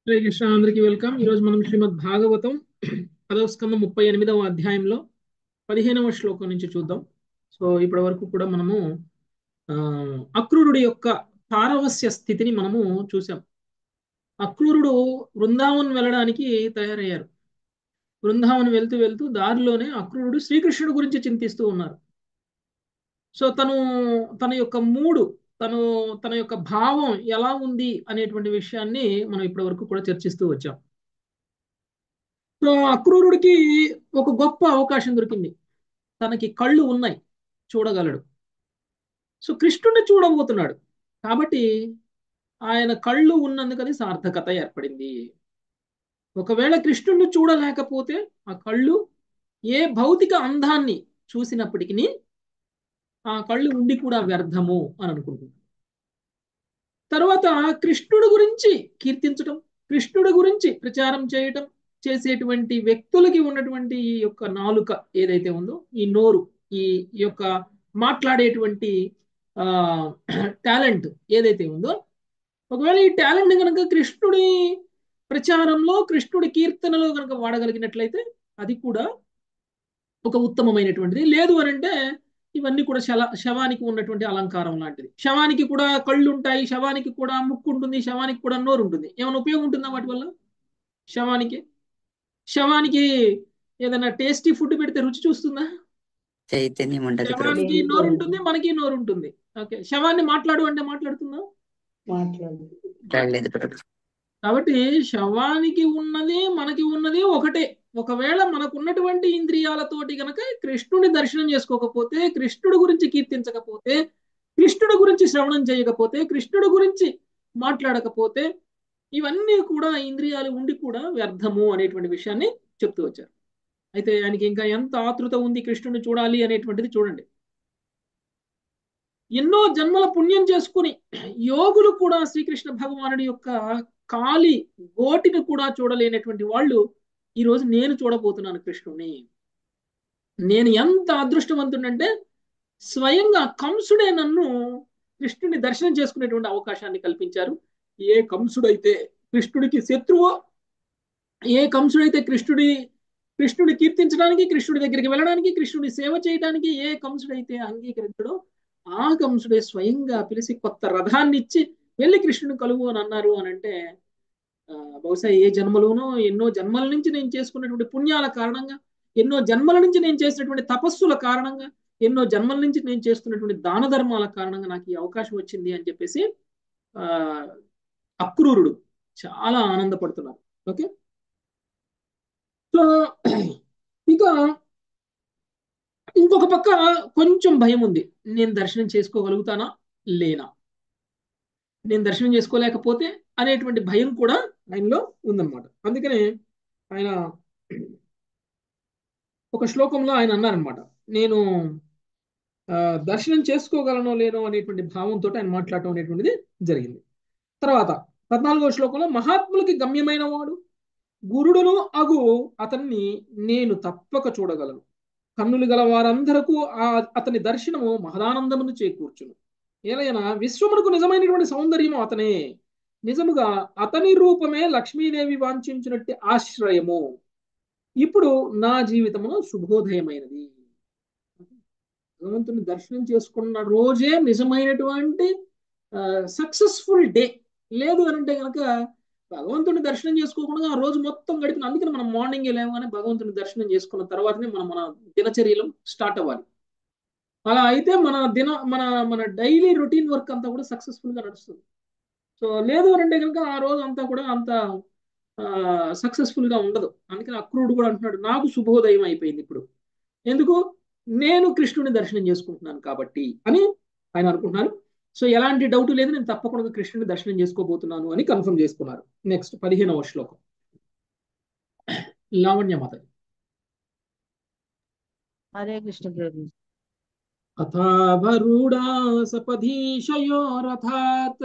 హరే కృష్ణ అందరికీ వెల్కమ్ ఈరోజు మనం శ్రీమద్ భాగవతం పదవ స్కందం ముప్పై ఎనిమిదవ అధ్యాయంలో పదిహేనవ శ్లోకం నుంచి చూద్దాం సో ఇప్పటి వరకు కూడా మనము ఆ, అక్రూరుడి యొక్క పారవస్య స్థితిని మనము చూసాం అక్రూరుడు బృందావన్ వెళ్ళడానికి తయారయ్యారు బృందావన్ వెళ్తూ వెళ్తూ దారిలోనే అక్రూరుడు శ్రీకృష్ణుడి గురించి చింతిస్తూ ఉన్నారు సో తను తన యొక్క మూడు తను తన యొక్క భావం ఎలా ఉంది అనేటువంటి విషయాన్ని మనం ఇప్పటి వరకు కూడా చర్చిస్తూ వచ్చాం సో అక్రూరుడికి ఒక గొప్ప అవకాశం దొరికింది తనకి కళ్ళు ఉన్నాయి చూడగలడు సో కృష్ణుడిని చూడబోతున్నాడు కాబట్టి ఆయన కళ్ళు ఉన్నందుకు అది సార్థకత ఏర్పడింది ఒకవేళ కృష్ణుడిని చూడలేకపోతే ఆ కళ్ళు ఏ భౌతిక అందాన్ని చూసినప్పటికీ ఆ కళ్ళు ఉండి కూడా వ్యర్థము అని అనుకుంటున్నాను తర్వాత కృష్ణుడి గురించి కీర్తించటం కృష్ణుడి గురించి ప్రచారం చేయటం చేసేటువంటి వ్యక్తులకి ఉన్నటువంటి ఈ యొక్క నాలుక ఏదైతే ఉందో ఈ నోరు ఈ ఈ యొక్క మాట్లాడేటువంటి ఆ టాలెంట్ ఏదైతే ఉందో ఒకవేళ ఈ టాలెంట్ కనుక కృష్ణుడి ప్రచారంలో కృష్ణుడి కీర్తనలో కనుక వాడగలిగినట్లయితే అది కూడా ఒక ఉత్తమమైనటువంటిది లేదు అని అంటే ఇవన్నీ కూడా శల శవానికి ఉన్నటువంటి అలంకారం లాంటిది శవానికి కూడా కళ్ళు ఉంటాయి శవానికి కూడా ముక్కు ఉంటుంది శవానికి కూడా నోరు ఉంటుంది ఏమైనా ఉపయోగం ఉంటుందా వాటి వల్ల శవానికి శవానికి ఏదైనా టేస్టీ ఫుడ్ పెడితే రుచి చూస్తుందా చైతన్యం ఉండదు ప్రభు శవానికి నోరు ఉంటుంది మనకి నోరు ఉంటుంది ఓకే శవాన్ని మాట్లాడు అంటే మాట్లాడుతుందా మాట్లాడు రాలేదు ప్రభు కాబట్టి శవానికి ఉన్నది మనకి ఉన్నది ఒకటే ఒకవేళ మనకు ఉన్నటువంటి ఇంద్రియాలతోటి గనక కృష్ణుడి దర్శనం చేసుకోకపోతే కృష్ణుడి గురించి కీర్తించకపోతే కృష్ణుడి గురించి శ్రవణం చేయకపోతే కృష్ణుడి గురించి మాట్లాడకపోతే ఇవన్నీ కూడా ఇంద్రియాలు ఉండి కూడా వ్యర్థము అనేటువంటి విషయాన్ని చెప్తూ వచ్చారు అయితే ఆయనకి ఇంకా ఎంత ఆతృత ఉంది కృష్ణుడిని చూడాలి అనేటువంటిది చూడండి ఎన్నో జన్మల పుణ్యం చేసుకుని యోగులు కూడా శ్రీకృష్ణ భగవానుడి యొక్క కాలి గోటిని కూడా చూడలేనటువంటి వాళ్ళు ఈ రోజు నేను చూడబోతున్నాను కృష్ణుడిని నేను ఎంత అదృష్టవంతుడంటే స్వయంగా కంసుడే నన్ను కృష్ణుడిని దర్శనం చేసుకునేటువంటి అవకాశాన్ని కల్పించారు ఏ కంసుడైతే కృష్ణుడికి శత్రువో ఏ కంసుడైతే కృష్ణుడి కృష్ణుడి కీర్తించడానికి కృష్ణుడి దగ్గరికి వెళ్ళడానికి కృష్ణుడి సేవ చేయడానికి ఏ కంసుడైతే అంగీకరించడో ఆ కంసుడే స్వయంగా పిలిచి కొత్త రథాన్ని ఇచ్చి వెళ్ళి కృష్ణుని కలువు అని అన్నారు అని అంటే ఆ, బహుశా ఏ జన్మలోనో ఎన్నో జన్మల నుంచి నేను చేసుకున్నటువంటి పుణ్యాల కారణంగా ఎన్నో జన్మల నుంచి నేను చేసినటువంటి తపస్సుల కారణంగా ఎన్నో జన్మల నుంచి నేను చేస్తున్నటువంటి దాన ధర్మాల కారణంగా నాకు ఈ అవకాశం వచ్చింది అని చెప్పేసి ఆ అక్రూరుడు చాలా ఆనందపడుతున్నారు ఓకే సో ఇక ఇంకొక పక్క కొంచెం భయం ఉంది నేను దర్శనం చేసుకోగలుగుతానా లేనా నేను దర్శనం చేసుకోలేకపోతే అనేటువంటి భయం కూడా ఆయనలో ఉందన్నమాట అందుకనే ఆయన ఒక శ్లోకంలో ఆయన అన్నారనమాట నేను ఆ, దర్శనం చేసుకోగలనో లేనో అనేటువంటి భావంతో ఆయన మాట్లాడటం అనేటువంటిది జరిగింది తర్వాత పద్నాలుగో శ్లోకంలో మహాత్ములకి గమ్యమైన వాడు గురుడును అగు అతన్ని నేను తప్పక చూడగలను కన్నులు గల వారందరకు ఆ అతని దర్శనము మహదానందమును చేకూర్చును ఏలైనా విశ్వమునకు నిజమైనటువంటి సౌందర్యము అతనే నిజముగా అతని రూపమే లక్ష్మీదేవి వాంఛించినట్టు ఆశ్రయము ఇప్పుడు నా జీవితమును శుభోదయమైనది భగవంతుని దర్శనం చేసుకున్న రోజే నిజమైనటువంటి సక్సెస్ఫుల్ డే లేదు అని అంటే కనుక భగవంతుని దర్శనం చేసుకోకుండా ఆ రోజు మొత్తం గడిపిన అందుకని మనం మార్నింగ్ లేవగానే భగవంతుని దర్శనం చేసుకున్న తర్వాతనే మనం మన దినచర్యలు స్టార్ట్ అవ్వాలి అలా అయితే మన దిన మన మన డైలీ రొటీన్ వర్క్ అంతా కూడా సక్సెస్ఫుల్ గా నడుస్తుంది సో లేదు అని అంటే కనుక ఆ రోజు అంతా కూడా అంత సక్సెస్ఫుల్ గా ఉండదు అందుకని అక్రూరుడు కూడా అంటున్నాడు నాకు శుభోదయం అయిపోయింది ఇప్పుడు ఎందుకు నేను కృష్ణుని దర్శనం చేసుకుంటున్నాను కాబట్టి అని ఆయన అనుకుంటున్నారు సో ఎలాంటి డౌట్ లేదు నేను తప్పకుండా కృష్ణుని దర్శనం చేసుకోబోతున్నాను అని కన్ఫర్మ్ చేసుకున్నారు నెక్స్ట్ పదిహేనవ శ్లోకం లావణ్యమాత హరే కృష్ణ ప్రభు అథావరుడా సపధీశయో రథాత్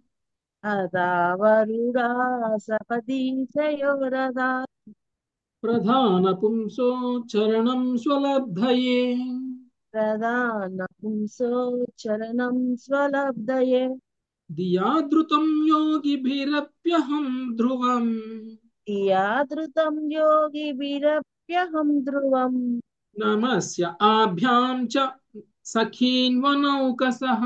అదావరుడా సపదీశయోరదా ప్రధాన పుంసో చరణం స్వలబ్ధయే ప్రధాన పుంసో చరణం స్వలబ్ధయే దియాదృతం యోగిభిరప్యహం ధ్రువం యాదృతం యోగి విరప్యహం ధ్రువం నమస్య ఆభ్యాం చ సఖీన్వనౌకసః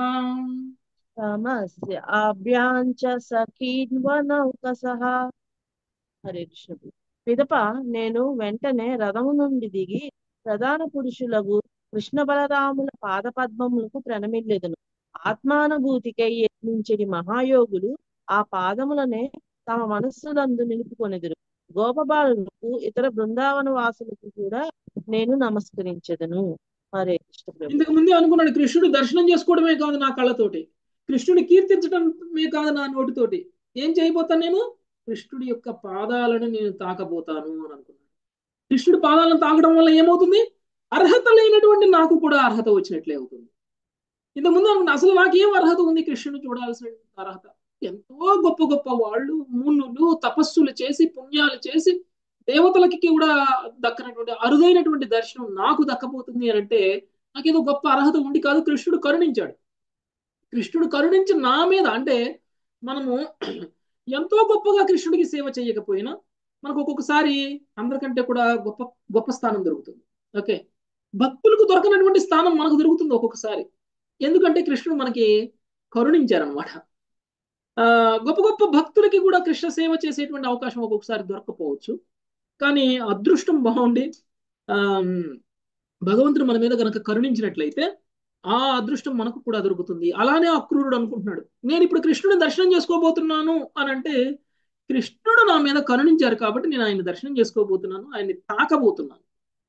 తమస్య అభ్యాంచ సఖీన్వనౌకసః హరే కృష్ణ పిదప నేను వెంటనే రథము నుండి దిగి ప్రధాన పురుషులకు కృష్ణ బలరాముల పాదపద్మములకు ప్రణమిల్లెదను ఆత్మానుభూతికై యత్నించడి మహాయోగులు ఆ పాదములనే తమ మనస్సులందు నిలుపుకొనెదరు గోపబాలులకు ఇతర బృందావన వాసులకు కూడా నేను నమస్కరించెదను హరే కృష్ణ ప్రభు ఇంతకు ముందే అనుకున్నాడు కృష్ణుడు దర్శనం చేసుకోవడమే కాదు నా కళ్ళతోటి కృష్ణుని కీర్తించడమే కాదు నా నోటితోటి ఏం చేయబోతాను నేను కృష్ణుడి యొక్క పాదాలను నేను తాకబోతాను అని అనుకున్నాను కృష్ణుడి పాదాలను తాకడం వల్ల ఏమవుతుంది అర్హత లేనటువంటి నాకు కూడా అర్హత వచ్చినట్లే అవుతుంది ఇంతకుముందు అనుకున్నా అసలు నాకేం అర్హత ఉంది కృష్ణుని చూడాల్సిన అర్హత ఎంతో గొప్ప గొప్ప వాళ్ళు మునులు తపస్సులు చేసి పుణ్యాలు చేసి దేవతలకి కూడా దక్కనటువంటి అరుదైనటువంటి దర్శనం నాకు దక్కబోతుంది అని అంటే నాకేదో గొప్ప అర్హత ఉండి కాదు కృష్ణుడు కరుణించాడు కృష్ణుడు కరుణించి నా మీద అంటే మనము ఎంతో గొప్పగా కృష్ణుడికి సేవ చేయకపోయినా మనకు ఒక్కొక్కసారి అందరికంటే కూడా గొప్ప గొప్ప స్థానం దొరుకుతుంది ఓకే భక్తులకు దొరకనటువంటి స్థానం మనకు దొరుకుతుంది ఒక్కొక్కసారి ఎందుకంటే కృష్ణుడు మనకి కరుణించారనమాట ఆ గొప్ప గొప్ప భక్తులకి కూడా కృష్ణ సేవ చేసేటువంటి అవకాశం ఒక్కొక్కసారి దొరకపోవచ్చు కానీ అదృష్టం బాగుండి ఆ భగవంతుడు మన మీద కనుక కరుణించినట్లయితే ఆ అదృష్టం మనకు కూడా దొరుకుతుంది అలానే అక్రూరుడు అనుకుంటున్నాడు నేను ఇప్పుడు కృష్ణుడిని దర్శనం చేసుకోబోతున్నాను అని అంటే కృష్ణుడు నా మీద కరుణించారు కాబట్టి నేను ఆయన దర్శనం చేసుకోబోతున్నాను ఆయన్ని తాకబోతున్నాను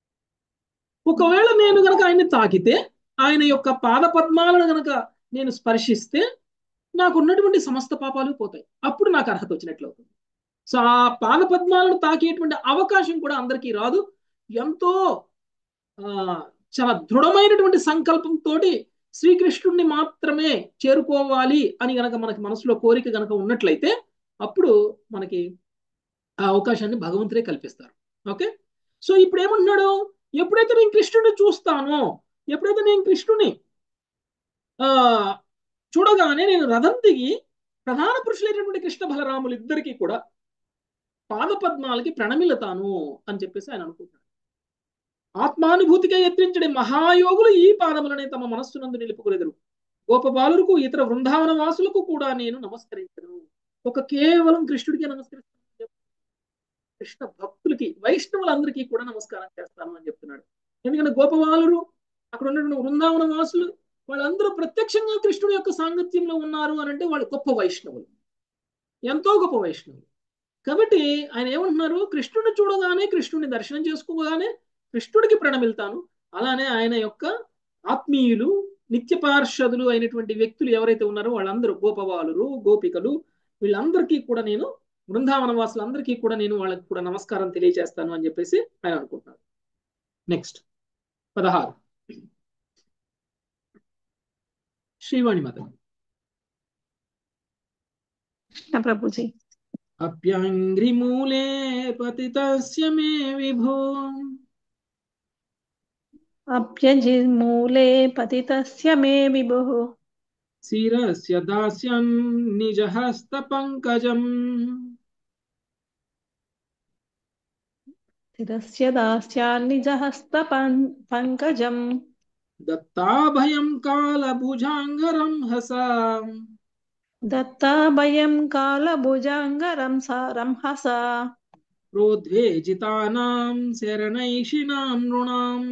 ఒకవేళ నేను గనక ఆయన్ని తాకితే ఆయన యొక్క పాద పద్మాలను గనక నేను స్పర్శిస్తే నాకు ఉన్నటువంటి సమస్త పాపాలు పోతాయి అప్పుడు నాకు అర్హత వచ్చినట్లు అవుతుంది సో ఆ పాద పద్మాలను తాకేటువంటి అవకాశం కూడా అందరికీ రాదు ఎంతో ఆ చాలా దృఢమైనటువంటి సంకల్పంతో శ్రీకృష్ణుడిని మాత్రమే చేరుకోవాలి అని గనక మనకి మనసులో కోరిక గనక ఉన్నట్లయితే అప్పుడు మనకి ఆ అవకాశాన్ని భగవంతుడే కల్పిస్తారు ఓకే సో ఇప్పుడు ఏమంటున్నాడు ఎప్పుడైతే నేను కృష్ణుడిని చూస్తానో ఎప్పుడైతే నేను కృష్ణుని ఆ చూడగానే నేను రథం దిగి ప్రధాన పురుషులైనటువంటి కృష్ణ బలరాములు ఇద్దరికీ కూడా పాదపద్మాలకి ప్రణమిల్లుతాను అని చెప్పేసి ఆయన అనుకుంటున్నాడు ఆత్మానుభూతిగా యత్నించడే మహాయోగులు ఈ పాదములనే తమ మనస్సునందు నిలుపుకొలెదరు గోపబాలులకు ఇతర బృందావన వాసులకు కూడా నేను నమస్కరించను ఒక కేవలం కృష్ణుడికే నమస్కరిస్తాను కృష్ణ భక్తులకి వైష్ణవులందరికీ కూడా నమస్కారం చేస్తాను అని చెప్తున్నాడు ఎందుకంటే గోపబాలురు అక్కడ ఉన్నటువంటి బృందావన వాసులు వాళ్ళందరూ ప్రత్యక్షంగా కృష్ణుడి యొక్క సాంగత్యంలో ఉన్నారు అని అంటే వాళ్ళు గొప్ప వైష్ణవులు ఎంతో గొప్ప వైష్ణవులు కాబట్టి ఆయన ఏమంటున్నారు కృష్ణుడిని చూడగానే కృష్ణుడిని దర్శనం చేసుకోగానే కృష్ణుడికి ప్రణమిల్తాను అలానే ఆయన యొక్క ఆత్మీయులు నిత్య పార్షదులు అయినటువంటి వ్యక్తులు ఎవరైతే ఉన్నారో వాళ్ళందరూ గోపవాలురు గోపికలు వీళ్ళందరికీ కూడా నేను బృందావన వాసులందరికీ కూడా నేను వాళ్ళకి కూడా నమస్కారం తెలియజేస్తాను అని చెప్పేసి ఆయన అనుకుంటున్నాను నెక్స్ట్ పదహారు శ్రీవాణి మాత కృష్ణ ప్రభుజీ అప్యాంగ్రిమూలే పతితస్య మే విభో అభ్యజిమూలే పతితస్య మే విభుః శిరస్య దాస్యం నిజహస్త పంకజం శిరస్య దాస్యాన్నిజహస్త పంకజం దత్తాభయం కాలభుజాంగరం హసా దత్తాభయం కాలభుజాంగరం రంహస ప్రోద్వేజితానాం శరణైషినాం నృణాం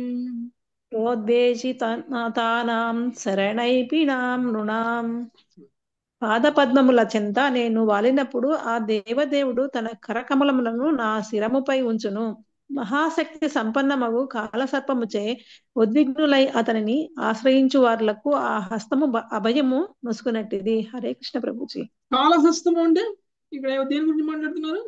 ప్రోద్వేషితానాం శరణైపిణాం నృణాం పాదపద్మముల చెంత నేను వాలినప్పుడు ఆ దేవదేవుడు తన కరకమలములను నా శిరముపై ఉంచును మహాశక్తి సంపన్నమగు కాలసర్పముచే ఉద్విగ్నులై అతనిని ఆశ్రయించు వార్లకు ఆ హస్తము అభయము నొసుకునట్టిది హరే కృష్ణ ప్రభుజీ కాలహస్తము అంటే ఇక్కడ దేని గురించి మాట్లాడుతున్నారు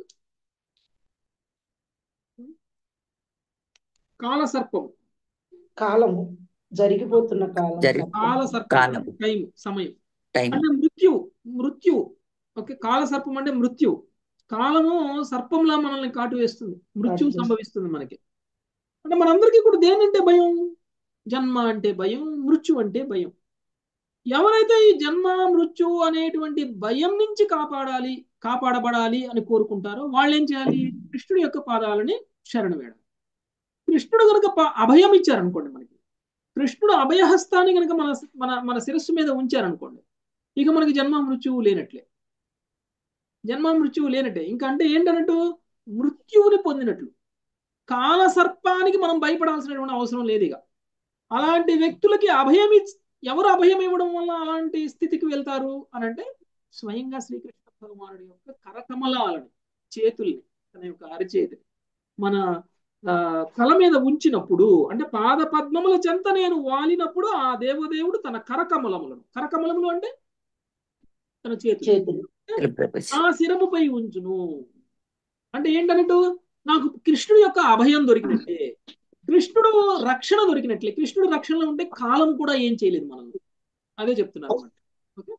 కాలసర్పం కాలము జరిగిపోతున్న కాలం జరి- కాలసర్పం కాలం. టైం సమయం టైం అంటే మృత్యు మృత్యు ఓకే కాలసర్పం అంటే మృత్యు కాలము సర్పంలా మనల్ని కాటు వేస్తుంది మృత్యు కాటు సంభవిస్తుంది మనకి అంటే మనందరికీ కూడా దేనంటే భయం జన్మ అంటే భయం మృత్యు అంటే భయం ఎవరైతే ఈ జన్మ మృత్యు అనేటువంటి భయం నుంచి కాపాడాలి కాపాడబడాలి అని కోరుకుంటారో వాళ్ళు ఏం చేయాలి కృష్ణుడి యొక్క పాదాలని శరణు వేడాలి కృష్ణుడు కనుక ప- అభయం ఇచ్చారనుకోండి మనకి కృష్ణుడు అభయహస్తాన్ని కనుక మన మన మన శిరస్సు మీద ఉంచారనుకోండి ఇక మనకి జన్మ మృత్యువు లేనట్లే జన్మ మృత్యువు లేనట్టే ఇంకా అంటే ఏంటన్నట్టు మృత్యువుని పొందినట్లు కాల సర్పానికి మనం భయపడాల్సినటువంటి అవసరం లేదు ఇక అలాంటి వ్యక్తులకి అభయం ఇచ్- ఎవరు అభయం ఇవ్వడం వల్ల అలాంటి స్థితికి వెళ్తారు అని అంటే స్వయంగా శ్రీకృష్ణ భగవానుడి యొక్క కరకమలాలని చేతుల్ని తన యొక్క అరచేతి మన ఆ, తల మీద ఉంచినప్పుడు అంటే పాద పద్మముల చెంత నేను వాలినప్పుడు ఆ దేవదేవుడు తన కరకమలములను కరకమలములు అంటే తన చేతులు చేతులు ప్రభుజీ ఆ శిరముపై ఉంచును అంటే ఏంటన్నట్టు నాకు కృష్ణుడి యొక్క అభయం దొరికినట్లే కృష్ణుడు రక్షణ దొరికినట్లే కృష్ణుడు రక్షణలో ఉంటే కాలం కూడా ఏం చేయలేదు మనం అదే చెప్తున్నారు అన్నమాట ఓకే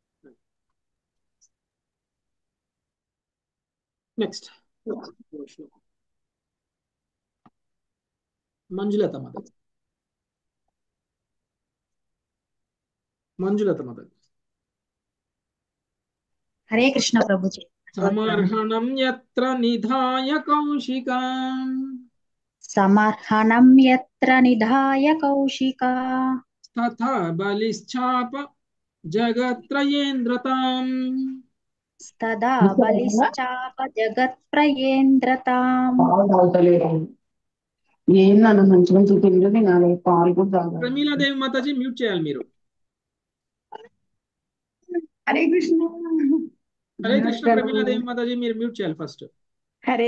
నెక్స్ట్ మంజులత మద మంజులత మద హరే కృష్ణ ప్రభుజీ సమర్హణం యత్ర నిధాయ కౌశికాం సమర్హణం యత్ర నిధాయ కౌశికా తథా బలిశ్చాప జగత్రయేంద్రతాం తదా బలిశ్చాప జగత్ప్రయేంద్రతాం పాలు తాగుతలేరు ఏందన్న మంచి మంచి తిండి తినాలి పాలు కూడా తాగాలి ప్రమీలాదేవి మాతాజీ మ్యూట్ చేయాలి మీరు హరే కృష్ణ హరే కృష్ణ ప్రమీలాదేవి మాతాజీ మీరు మ్యూట్ చేయాలి ఫస్ట్ హరే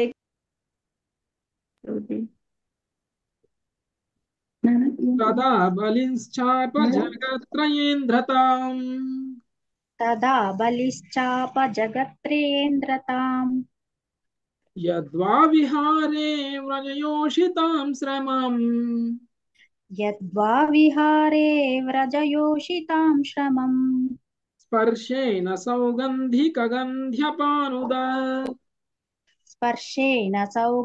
తదా బలిశ్చాప జగత్రయేంద్రతాం తదా బలిశ్చాప జగత్ప్రయేంద్రతాం యద్వా విహారే వ్రజయోషితాం శ్రమం యద్వా విహారే వ్రజయోషితాం శ్రమం స్పర్శేన సౌగంధికగంధ్యపానుదా స్పర్శేన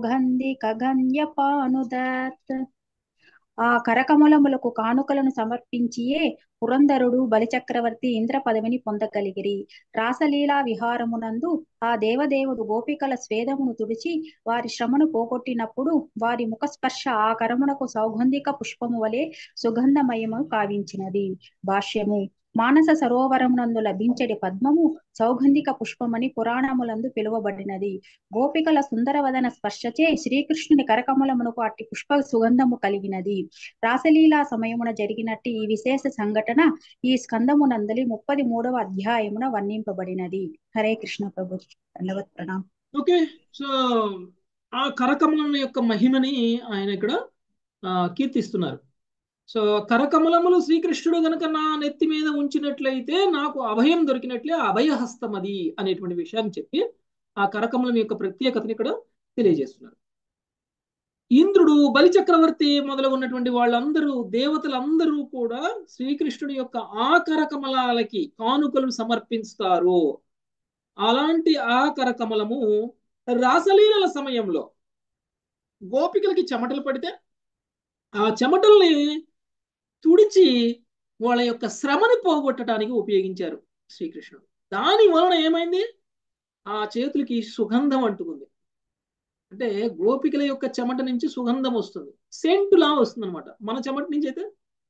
సౌగంధికగన్యపానుదత్ ఆ కరకమలములకు కానుకలను సమర్పించియే పురంధరుడు బలిచక్రవర్తి ఇంద్ర పదవిని పొందగలిగిరి రాసలీలా విహారమునందు ఆ దేవదేవుడు గోపికల స్వేదమును తుడిచి వారి శ్రమను పోగొట్టినప్పుడు వారి ముఖ స్పర్శ ఆ కరమునకు సౌగంధిక పుష్పము వలె సుగంధమయము కావించినది భాష్యము మానస సరోవరమునందు లభించడి పద్మము సౌగంధిక పుష్పమని పురాణములందు పిలువబడినది గోపికల సుందరవదన స్పర్శచే శ్రీకృష్ణుని కరకమలమునకు అట్టి పుష్ప సుగంధము కలిగినది రాసలీలా సమయమున జరిగినట్టు ఈ విశేష సంఘటన ఈ స్కందమునందలి ముప్పది మూడవ అధ్యాయమున వర్ణింపబడినది హరే కృష్ణ ప్రభు ధన్యవత్ ప్రణాం ఓకే సో ఆ కరకమలం యొక్క మహిమని ఆయన ఇక్కడ ఆ, కీర్తిస్తున్నారు సో కరకమలములు శ్రీకృష్ణుడు గనక నా నెత్తి మీద ఉంచినట్లయితే నాకు అభయం దొరికినట్లే ఆ అభయహస్తం అది అనేటువంటి విషయాన్ని చెప్పి ఆ కరకమలం యొక్క ప్రత్యేకతని ఇక్కడ తెలియజేస్తున్నారు ఇంద్రుడు బలిచక్రవర్తి మొదలగున్నటువంటి వాళ్ళందరూ దేవతలందరూ కూడా శ్రీకృష్ణుడి యొక్క ఆ కరకమలాలకి కానుకలు సమర్పిస్తారు అలాంటి ఆ కరకమలము రాసలీలల సమయంలో గోపికలకి చెమటలు పడితే ఆ చెమటల్ని తుడిచి వాళ్ళ యొక్క శ్రమని పోగొట్టడానికి ఉపయోగించారు శ్రీకృష్ణుడు దాని వలన ఏమైంది ఆ చేతులకి సుగంధం అంటుకుంది అంటే గోపికల యొక్క చెమట నుంచి సుగంధం వస్తుంది సెంటులా వస్తుంది అనమాట మన చెమట నుంచి అయితే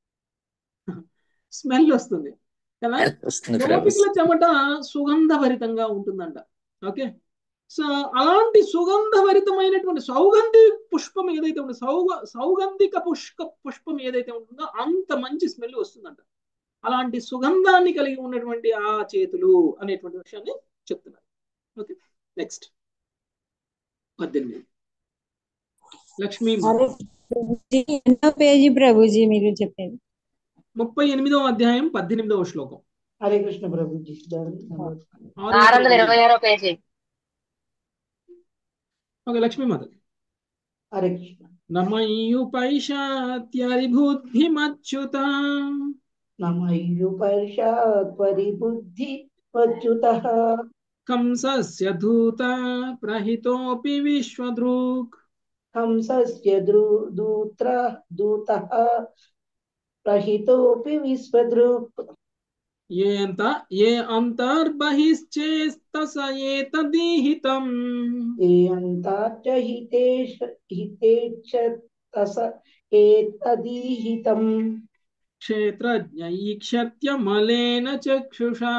స్మెల్ వస్తుంది కదా వస్తుంది ప్రభు గోపికల చెమట సుగంధభరితంగా ఉంటుందంట ఓకే సో అలాంటి సుగంధభరితమైనటువంటి సౌగంధి పుష్పం ఏదైతే ఉంటుందో సౌగ సౌగంధిక పుష్ప పుష్పం ఏదైతే ఉంటుందో అంత మంచి స్మెల్ వస్తుందంట అలాంటి సుగంధాన్ని కలిగి ఉన్నటువంటి ఆ చేతులు అనేటువంటి విషయాన్ని చెప్తున్నారు ఓకే నెక్స్ట్ పద్దెనిమిది లక్ష్మీ హరే ప్రభుజీ ఎన్నో పేజీ ప్రభుజీ మీరు చెప్పేది ముప్పై ఎనిమిదవ అధ్యాయం పద్దెనిమిదవ శ్లోకం హరే కృష్ణ ప్రభుజీ ఆరో ఆరు వందల పేజీ. ఇరవై ఆరో పేజీ ఓకే లక్ష్మీమాత హరే కృష్ణ నమయ్యుపైషాత్యరిబుద్ధిమచ్యుత నమయ్యుపర్షాత్ పరిబుద్ధి వచ్చుత కంసస్య ధూత ప్రహితోపి విశ్వదృక్ హంసస్య ద్రూ దూత్ర దూత ప్రహితోపి విశ్వదృక్ ఏ అంత ఏ అంతర్బహిశ్చేస్తస ఏతదీహితం ఏ అంతాచ హితేష హితేచ్ఛ తస ఏతదీహితం క్షేత్రజ్ఞ ఈక్షత్యమలేన చక్షుషా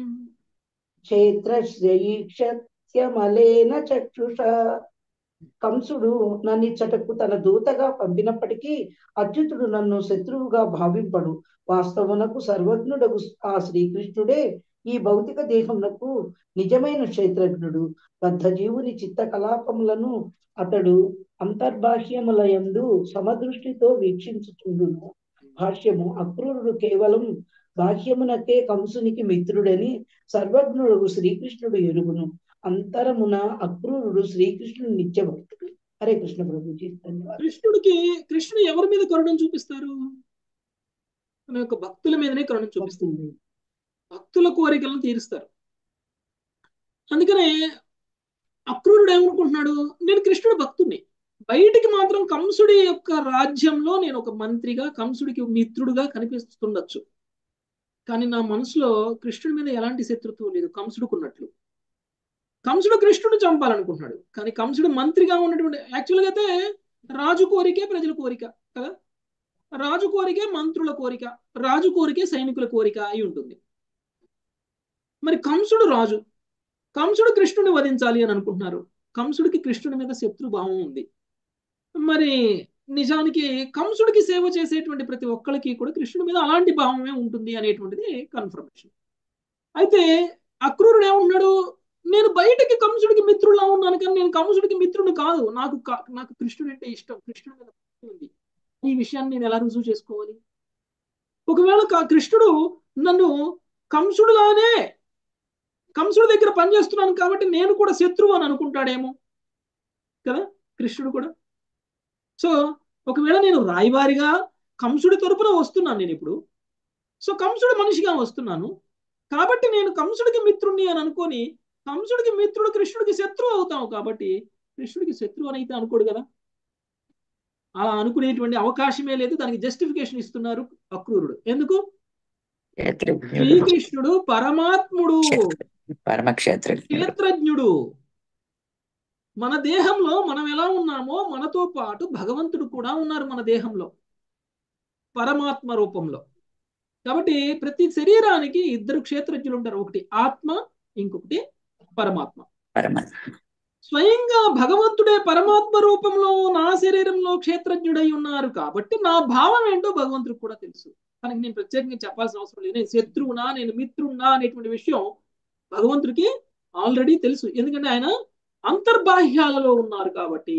క్షేత్రశ్రయీక్షత్యమలేన చక్షుష కంసుడు నన్నిచ్చటకు తన దూతగా పంపినప్పటికీ అచ్యుతుడు నన్ను శత్రువుగా భావింపడు వాస్తవమునకు సర్వజ్ఞుడగు ఆ శ్రీకృష్ణుడే ఈ భౌతిక దేహమునకు నిజమైన క్షేత్రజ్ఞుడు బద్ధజీవుని చిత్త కలాపములను అతడు అంతర్బాహ్యములయందు సమదృష్టితో వీక్షించుచుండును భాష్యము అక్రూరుడు కేవలం బాహ్యమునకే కంసునికి మిత్రుడని సర్వజ్ఞుడు శ్రీకృష్ణుడు ఎరుగును అంతరమున అక్రూరుడు శ్రీకృష్ణుడు నిత్యభక్తుడు హరే కృష్ణ ప్రభుజీ ధన్యవాదాలు కృష్ణుడికి కృష్ణుడు ఎవరి మీద కరుణం చూపిస్తారు తన యొక్క భక్తుల మీదనే కరుణం చూపిస్తారు భక్తుల కోరికలను తీరుస్తారు అందుకనే అక్రూరుడు ఏమనుకుంటున్నాడు నేను కృష్ణుడు భక్తుడిని బయటికి మాత్రం కంసుడి యొక్క రాజ్యంలో నేను ఒక మంత్రిగా కంసుడికి మిత్రుడుగా కనిపిస్తుండొచ్చు కానీ నా మనసులో కృష్ణుడి మీద ఎలాంటి శత్రుత్వం లేదు కంసుడుకున్నట్లు కంసుడు కృష్ణుడు చంపాలనుకుంటున్నాడు కానీ కంసుడు మంత్రిగా ఉన్నటువంటి యాక్చువల్గా అయితే రాజు కోరికే ప్రజల కోరిక కదా రాజు కోరికే మంత్రుల కోరిక రాజు కోరికే సైనికుల కోరిక అయి ఉంటుంది మరి కంసుడు రాజు కంసుడు కృష్ణుని వధించాలి అని అనుకుంటున్నారు కంసుడికి కృష్ణుడి మీద శత్రుభావం ఉంది మరి నిజానికి కంసుడికి సేవ చేసేటువంటి ప్రతి ఒక్కరికి కూడా కృష్ణుడి మీద అలాంటి భావమే ఉంటుంది అనేటువంటిది కన్ఫర్మేషన్ అయితే అక్రూరుడు ఏమంటున్నాడు నేను బయటకి కంసుడికి మిత్రులా ఉన్నాను కానీ నేను కంసుడికి మిత్రుడు కాదు నాకు కా- నాకు కృష్ణుడు అంటే ఇష్టం కృష్ణుడి మీద భక్తి ఉంది ఈ విషయాన్ని నేను ఎలా రుజువు చేసుకోవాలి ఒకవేళ కా- కృష్ణుడు నన్ను కంసుడులానే కంసుడి దగ్గర పనిచేస్తున్నాను కాబట్టి నేను కూడా శత్రువు అని అనుకుంటాడేమో కదా కృష్ణుడు కూడా సో ఒకవేళ నేను రాయవారిగా కంసుడి తరపున వస్తున్నాను నేను ఇప్పుడు సో కంసుడు మనిషిగా వస్తున్నాను కాబట్టి నేను కంసుడికి మిత్రుణ్ణి అని అనుకొని కంసుడికి మిత్రుడు కృష్ణుడికి శత్రువు అవుతావు కాబట్టి కృష్ణుడికి శత్రువు అని అయితే అనుకోడు కదా అలా అనుకునేటువంటి అవకాశమే లేదు దానికి జస్టిఫికేషన్ ఇస్తున్నారు అక్రూరుడు ఎందుకు క్షేత్రజ్ఞుడు శ్రీకృష్ణుడు పరమాత్ముడు పరమక్షేత్రజ్ఞుడు క్షేత్రజ్ఞుడు మన దేహంలో మనం ఎలా ఉన్నామో మనతో పాటు భగవంతుడు కూడా ఉన్నారు మన దేహంలో పరమాత్మ రూపంలో కాబట్టి ప్రతి శరీరానికి ఇద్దరు క్షేత్రజ్ఞులు ఉంటారు ఒకటి ఆత్మ ఇంకొకటి పరమాత్మ పరమ స్వయంగా భగవంతుడే పరమాత్మ రూపంలో నా శరీరంలో క్షేత్రజ్ఞుడై ఉన్నారు కాబట్టి నా భావం ఏంటో భగవంతుడికి కూడా తెలుసు మనకి నేను ప్రత్యేకంగా చెప్పాల్సిన అవసరం లేదు నేను శత్రువునా నేను మిత్రున్నా అనేటువంటి విషయం భగవంతుడికి ఆల్రెడీ తెలుసు ఎందుకంటే ఆయన అంతర్బాహ్యాలలో ఉన్నారు కాబట్టి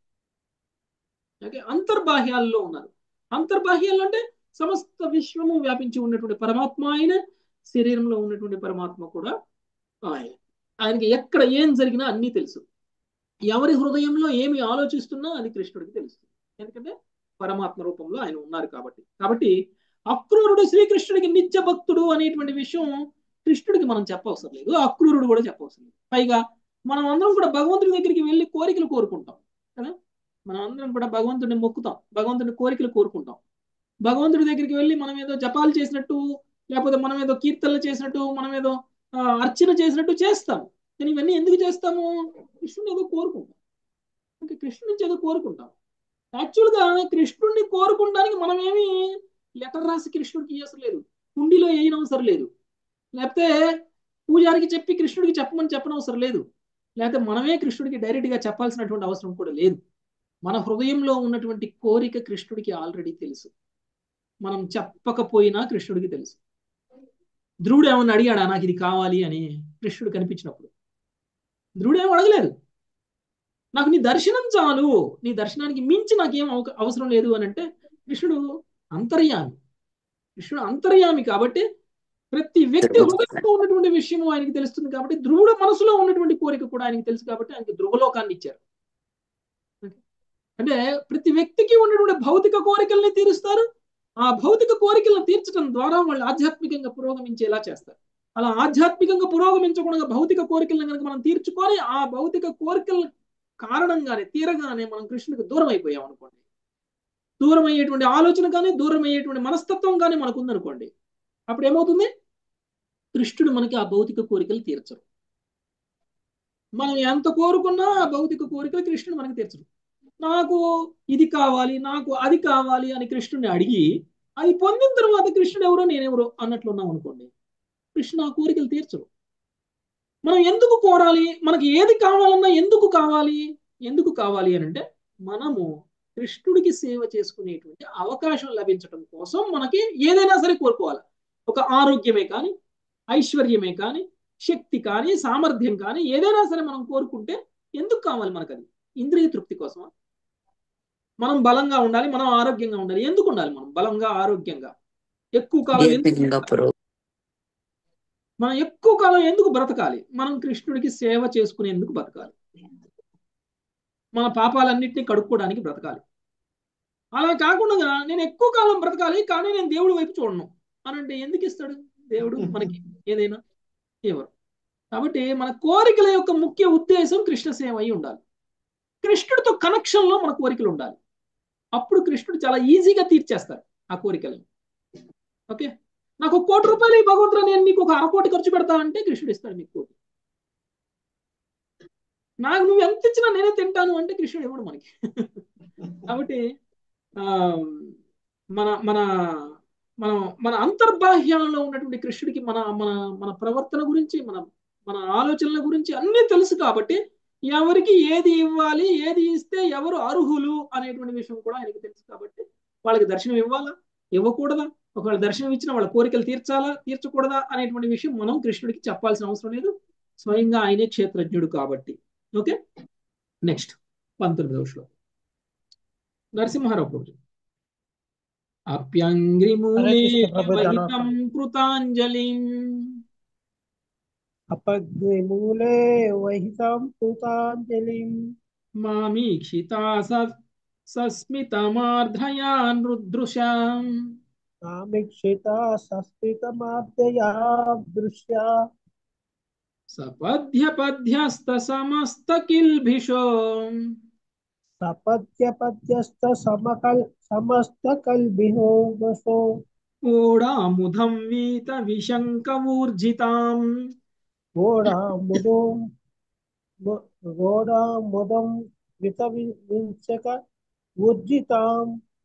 ఓకే అంతర్బాహ్యాలలో ఉన్నారు అంతర్బాహ్యాలు అంటే సమస్త విశ్వము వ్యాపించి ఉన్నటువంటి పరమాత్మ ఆయన శరీరంలో ఉన్నటువంటి పరమాత్మ కూడా ఆయన ఆయనకి ఎక్కడ ఏం జరిగినా అన్నీ తెలుసు ఎవరి హృదయంలో ఏమి ఆలోచిస్తున్నా అది కృష్ణుడికి తెలుస్తుంది ఎందుకంటే పరమాత్మ రూపంలో ఆయన ఉన్నారు కాబట్టి కాబట్టి అక్రూరుడు శ్రీకృష్ణుడికి నిత్య భక్తుడు అనేటువంటి విషయం కృష్ణుడికి మనం చెప్పవసరం లేదు అక్రూరుడు కూడా చెప్పవసరం లేదు పైగా మనం అందరం కూడా భగవంతుడి దగ్గరికి వెళ్ళి కోరికలు కోరుకుంటాం కదా మనం అందరం కూడా భగవంతుడిని మొక్కుతాం భగవంతుడి కోరికలు కోరుకుంటాం భగవంతుడి దగ్గరికి వెళ్ళి మనం ఏదో జపాలు చేసినట్టు లేకపోతే మనం ఏదో కీర్తనలు చేసినట్టు మనం ఏదో ఆ, అర్చన చేసినట్టు చేస్తాం కానీ ఇవన్నీ ఎందుకు చేస్తాము కృష్ణుని ఏదో కోరుకుంటాం ఇంకా కృష్ణుడి నుంచి ఏదో కోరుకుంటాం యాక్చువల్గా కృష్ణుడిని కోరుకుంటానికి మనం ఏమి లెటర్ రాసి కృష్ణుడికి ఇవ్వసరం లేదు కుండీలో వేయనవసరం లేదు లేకపోతే పూజారికి చెప్పి కృష్ణుడికి చెప్పమని చెప్పనవసరం లేదు లేకపోతే మనమే కృష్ణుడికి డైరెక్ట్గా చెప్పాల్సినటువంటి అవసరం కూడా లేదు మన హృదయంలో ఉన్నటువంటి కోరిక కృష్ణుడికి ఆల్రెడీ తెలుసు మనం చెప్పకపోయినా కృష్ణుడికి తెలుసు ధ్రువుడు ఏమన్నా అడిగాడా నాకు ఇది కావాలి అని కృష్ణుడు కనిపించినప్పుడు ధ్రువుడు ఏం అడగలేదు నాకు నీ దర్శనం చాలు నీ దర్శనానికి మించి నాకేం అవక- అవసరం లేదు అని అంటే కృష్ణుడు అంతర్యామి కృష్ణుడు అంతర్యామి కాబట్టి ప్రతి వ్యక్తి హృదయంలో ఉన్నటువంటి విషయం ఆయనకి తెలుస్తుంది కాబట్టి ధ్రువుడు మనసులో ఉన్నటువంటి కోరిక కూడా ఆయనకి తెలుసు కాబట్టి ఆయనకి ధ్రువలోకాన్ని ఇచ్చారు అంటే ప్రతి వ్యక్తికి ఉన్నటువంటి భౌతిక కోరికల్ని తీరుస్తారు ఆ భౌతిక కోరికలను తీర్చడం ద్వారా వాళ్ళు ఆధ్యాత్మికంగా పురోగమించేలా చేస్తారు అలా ఆధ్యాత్మికంగా పురోగమించకుండా భౌతిక కోరికలను కనుక మనం తీర్చుకొని ఆ భౌతిక కోరికల కారణంగానే తీరగానే మనం కృష్ణుడికి దూరం అయిపోయాం అనుకోండి దూరం అయ్యేటువంటి ఆలోచన కానీ దూరం అయ్యేటువంటి మనస్తత్వం కానీ మనకు ఉందనుకోండి అప్పుడు ఏమవుతుంది కృష్ణుడు మనకి ఆ భౌతిక కోరికలు తీర్చరు మనం ఎంత కోరుకున్నా ఆ భౌతిక కోరికలు కృష్ణుడు మనకి తీర్చరు నాకు ఇది కావాలి నాకు అది కావాలి అని కృష్ణుడిని అడిగి అది పొందిన తర్వాత కృష్ణుడు ఎవరో నేనెవరో అన్నట్లు ఉన్నాం అనుకోండి కృష్ణుడు ఆ కోరికలు తీర్చరు మనం ఎందుకు కోరాలి మనకి ఏది కావాలన్నా ఎందుకు కావాలి ఎందుకు కావాలి అని అంటే మనము కృష్ణుడికి సేవ చేసుకునేటువంటి అవకాశం లభించడం కోసం మనకి ఏదైనా సరే కోరుకోవాలి ఒక ఆరోగ్యమే కానీ ఐశ్వర్యమే కానీ శక్తి కానీ సామర్థ్యం కానీ ఏదైనా సరే మనం కోరుకుంటే ఎందుకు కావాలి మనకు అది ఇంద్రియ తృప్తి కోసమా మనం బలంగా ఉండాలి మనం ఆరోగ్యంగా ఉండాలి ఎందుకు ఉండాలి మనం బలంగా ఆరోగ్యంగా ఎక్కువ కాలం ఎందుకు దీర్ఘంగా పురోగతి మనం ఎక్కువ కాలం ఎందుకు బ్రతకాలి మనం కృష్ణుడికి సేవ చేసుకునేందుకు బ్రతకాలి మన పాపాలన్నింటినీ కడుక్కోవడానికి బ్రతకాలి అలా కాకుండా నేను ఎక్కువ కాలం బ్రతకాలి కానీ నేను దేవుడి వైపు చూడను అని అంటే ఎందుకు ఇస్తాడు దేవుడు మనకి ఏదైనా ఎవరు కాబట్టి మన కోరికల యొక్క ముఖ్య ఉద్దేశం కృష్ణ సేవ అయి ఉండాలి కృష్ణుడితో కనెక్షన్లో మన కోరికలు ఉండాలి అప్పుడు కృష్ణుడు చాలా ఈజీగా తీర్చేస్తారు ఆ కోరికలను ఓకే నాకు ఒక కోటి రూపాయలు ఈ భగవంతుడు నేను నీకు ఒక అరకోటి ఖర్చు పెడతా అంటే కృష్ణుడు ఇస్తాడు మీకు కోటి నాకు నువ్వు ఎంత ఇచ్చినా నేనే తింటాను అంటే కృష్ణుడు ఇవ్వడు మనకి కాబట్టి ఆ మన మన మన మన అంతర్బాహ్యాలలో ఉన్నటువంటి కృష్ణుడికి మన మన మన ప్రవర్తన గురించి మన మన ఆలోచనల గురించి అన్నీ తెలుసు కాబట్టి ఎవరికి ఏది ఇవ్వాలి ఏది ఇస్తే ఎవరు అర్హులు అనేటువంటి విషయం కూడా ఆయనకి తెలుసు కాబట్టి వాళ్ళకి దర్శనం ఇవ్వాలా ఇవ్వకూడదా ఒకవేళ దర్శనం ఇచ్చిన వాళ్ళ కోరికలు తీర్చాలా తీర్చకూడదా అనేటువంటి విషయం మనం కృష్ణుడికి చెప్పాల్సిన అవసరం లేదు స్వయంగా ఆయనే క్షేత్రజ్ఞుడు కాబట్టి ఓకే నెక్స్ట్ పంతొమ్మిదవ శ్లోకం నరసింహారావు ప్రభు అప్యంగ్రిమూలే హరే కృష్ణ ప్రభు వహితం కృతాంజలిం अपग्निमूले वहितां कृताञ्जलिं మామీక్షితా సస్మితమార్ధయాన్ రుదృశాం कामीक्षिता सस्मितमाद्यया दृश्या సపద్యపద్యస్త సమస్త కిల్భిషో सपद्यपद्यस्त समकल् समस्तकल्बिहो वसो ఓడాముధం వీత విశంకవూర్జితాం घोडामुदो घोडामुदं వితవించక ఊర్జితాం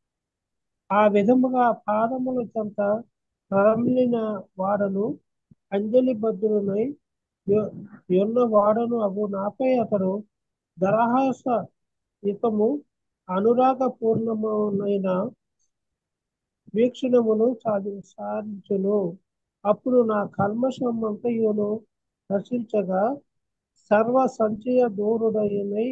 ఆ విధముగా పాదముల చెంత రమిలిన వాడను అంజలి బద్దులనై ఎన్న వాడను అగు నాపై అతడు దరహాస యుతము అనురాగ పూర్ణమునైన వీక్షణమును సాధి సాధించును అప్పుడు నా కల్మషమంతయును నశించగా సర్వ సంచయ దూరుడైనై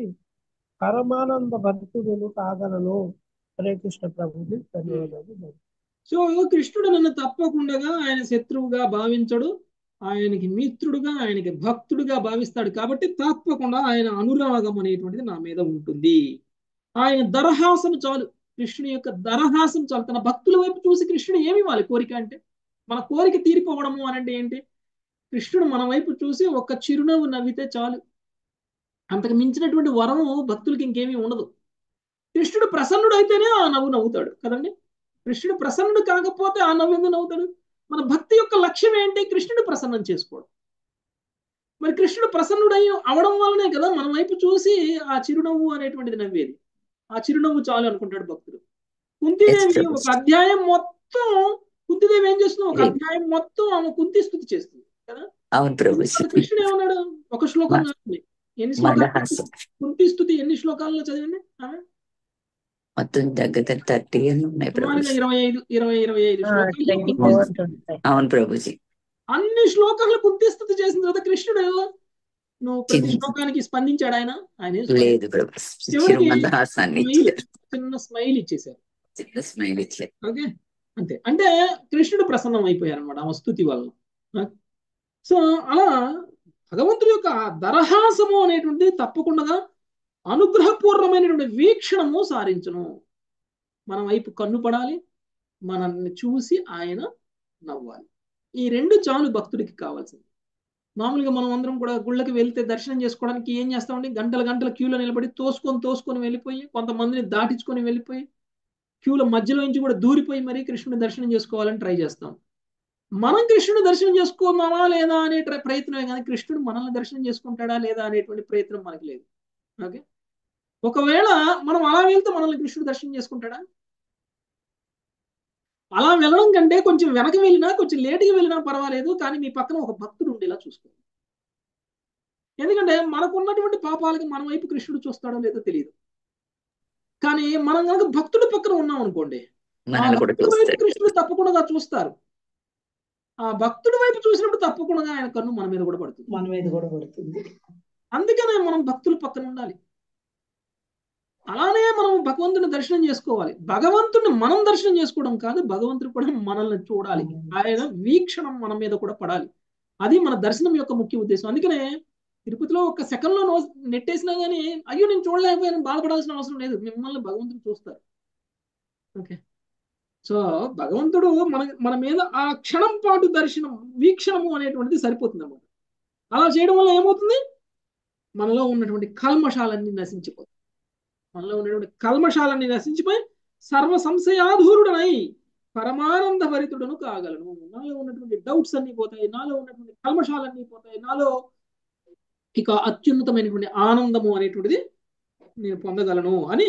పరమానంద భక్తుడును కాగలను హరే కృష్ణ ప్రభుజీ ధన్యవాదాలు సో కృష్ణుడు నన్ను తప్పకుండా ఆయన శత్రువుగా భావించడు ఆయనకి మిత్రుడుగా ఆయనకి భక్తుడుగా భావిస్తాడు కాబట్టి తప్పకుండా ఆయన అనురాగం అనేటువంటిది నా మీద ఉంటుంది ఆయన దరహాసం చాలు కృష్ణుని యొక్క దరహాసం చాలు తన భక్తుల వైపు చూసి కృష్ణుడు ఏమి ఇవ్వాలి కోరిక అంటే మన కోరిక తీరిపోవడము అని అంటే ఏంటి కృష్ణుడు మన వైపు చూసి ఒక చిరునవ్వు నవ్వితే చాలు అంతకు మించినటువంటి వరము భక్తులకి ఇంకేమీ ఉండదు కృష్ణుడు ప్రసన్నుడు అయితేనే ఆ నవ్వు నవ్వుతాడు కదండి కృష్ణుడు ప్రసన్నుడు కాకపోతే ఆ నవ్వు ఎందుకు నవ్వుతాడు మన భక్తి యొక్క లక్ష్యం ఏంటి కృష్ణుడు ప్రసన్నం చేసుకోవడం మరి కృష్ణుడు ప్రసన్నుడై అవడం వల్లనే కదా మన వైపు చూసి ఆ చిరునవ్వు అనేటువంటిది నవ్వేది ఆ చిరునవ్వు చాలు అనుకుంటాడు భక్తుడు కుంతిదేవి ఒక అధ్యాయం మొత్తం కుంతిదేవి ఏం చేస్తుంది ఒక అధ్యాయం మొత్తం ఆమె కుంతి స్థుతి చేస్తుంది కదా అవును ప్రభు కృష్ణుడు ఏమన్నాడు ఒక శ్లోకం కాదు ఎన్ని శ్లోకాలు మందహాసం కుంతి స్థుతి ఎన్ని శ్లోకాల్లో చదివింది ఆమె మొత్తం దగ్గర థర్టీ అని ఉన్నాయి సుమారుగా ప్రభుజీ ఇరవై ఐదు ఇరవై ఇరవై ఐదు ట్వంటీ శ్లోకాలు ఫోర్ ట్వంటీ అవును ప్రభుజీ అన్ని శ్లోకాలు కుంతిస్తుతి చేసిన తర్వాత కృష్ణుడు నువ్వు ప్రతి చిన్న- శ్లోకానికి స్పందించాడు ఆయన ఆయన ఏం లేదు ప్రభు చివరికి చిరు మందహాసాన్ని స్మైల్ ఇచ్చారు చిన్న స్మైల్ ఇచ్చేశారు చిన్న స్మైల్ ఇచ్చారు ఓకే అంతే అంటే కృష్ణుడు ప్రసన్నం అయిపోయారు అనమాట ఆ స్థుతి వలన సో అలా భగవంతుడి యొక్క ఆ దరహాసము అనేటువంటిది తప్పకుండా అనుగ్రహపూర్వమైనటువంటి వీక్షణము సారించును మన వైపు కన్ను పడాలి మనల్ని చూసి ఆయన నవ్వాలి ఈ రెండు చాలు భక్తుడికి కావాల్సింది మామూలుగా మనం అందరం కూడా గుళ్ళకి వెళ్తే దర్శనం చేసుకోవడానికి ఏం చేస్తామండి గంటల గంటల క్యూలో నిలబడి తోసుకొని తోసుకొని వెళ్ళిపోయి కొంతమందిని దాటించుకొని వెళ్ళిపోయి క్యూల మధ్యలో నుంచి కూడా దూరిపోయి మరీ కృష్ణుని దర్శనం చేసుకోవాలని ట్రై చేస్తాం మనం కృష్ణుడు దర్శనం చేసుకుందామా లేదా అనే ట్ర- ప్రయత్నమే కానీ కృష్ణుడు మనల్ని దర్శనం చేసుకుంటాడా లేదా అనేటువంటి ప్రయత్నం మనకి లేదు ఓకే ఒకవేళ మనం అలా వెళ్తే మనల్ని కృష్ణుడు దర్శనం చేసుకుంటాడా అలా వెళ్ళడం కంటే కొంచెం వెనక వెళ్ళినా కొంచెం లేటుగా వెళ్ళినా పర్వాలేదు కానీ మీ పక్కన ఒక భక్తుడు ఉండేలా చూసుకోండి ఎందుకంటే మనకున్నటువంటి పాపాలకి మన వైపు కృష్ణుడు చూస్తాడో లేదో తెలియదు కానీ మనం కనుక భక్తుడి పక్కన ఉన్నాం అనుకోండి ఆ మనల్ని కూడా భక్తుడి వైపు చూస్తాడు కృష్ణుడు తప్పకుండా చూస్తారు ఆ భక్తుడి వైపు చూసినప్పుడు తప్పకుండా ఆయన కన్ను మన మీద కూడా పడుతుంది మన మీద కూడా పడుతుంది అందుకనే మనం భక్తుల పక్కన ఉండాలి అలానే మనం భగవంతుని దర్శనం చేసుకోవాలి భగవంతుని మనం దర్శనం చేసుకోవడం కాదు భగవంతుడు కూడా మనల్ని చూడాలి ఆయన వీక్షణం మన మీద కూడా పడాలి అది మన దర్శనం యొక్క ముఖ్య ఉద్దేశం అందుకనే తిరుపతిలో ఒక సెకండ్ లో నో- నెట్టేసినా గానీ అయ్యో నేను చూడలేకపోయాను బాధపడాల్సిన అవసరం లేదు మిమ్మల్ని భగవంతుడు చూస్తారు ఓకే సో భగవంతుడు మన మన మీద ఆ క్షణం పాటు దర్శనం వీక్షణము అనేటువంటిది సరిపోతుంది అన్నమాట అలా చేయడం వల్ల ఏమవుతుంది మనలో ఉన్నటువంటి కల్మషాలన్నీ నశించిపోతాయి మనలో ఉన్నటువంటి కల్మషాలన్నీ నశించిపోయి సర్వ సంశయాధూరుడనై పరమానంద భరితుడను కాగలను నాలో ఉన్నటువంటి డౌట్స్ అన్ని పోతాయి నాలో ఉన్నటువంటి కల్మషాలన్నీ పోతాయి నాలో ఇక అత్యున్నతమైనటువంటి ఆనందము అనేటువంటిది నేను పొందగలను అని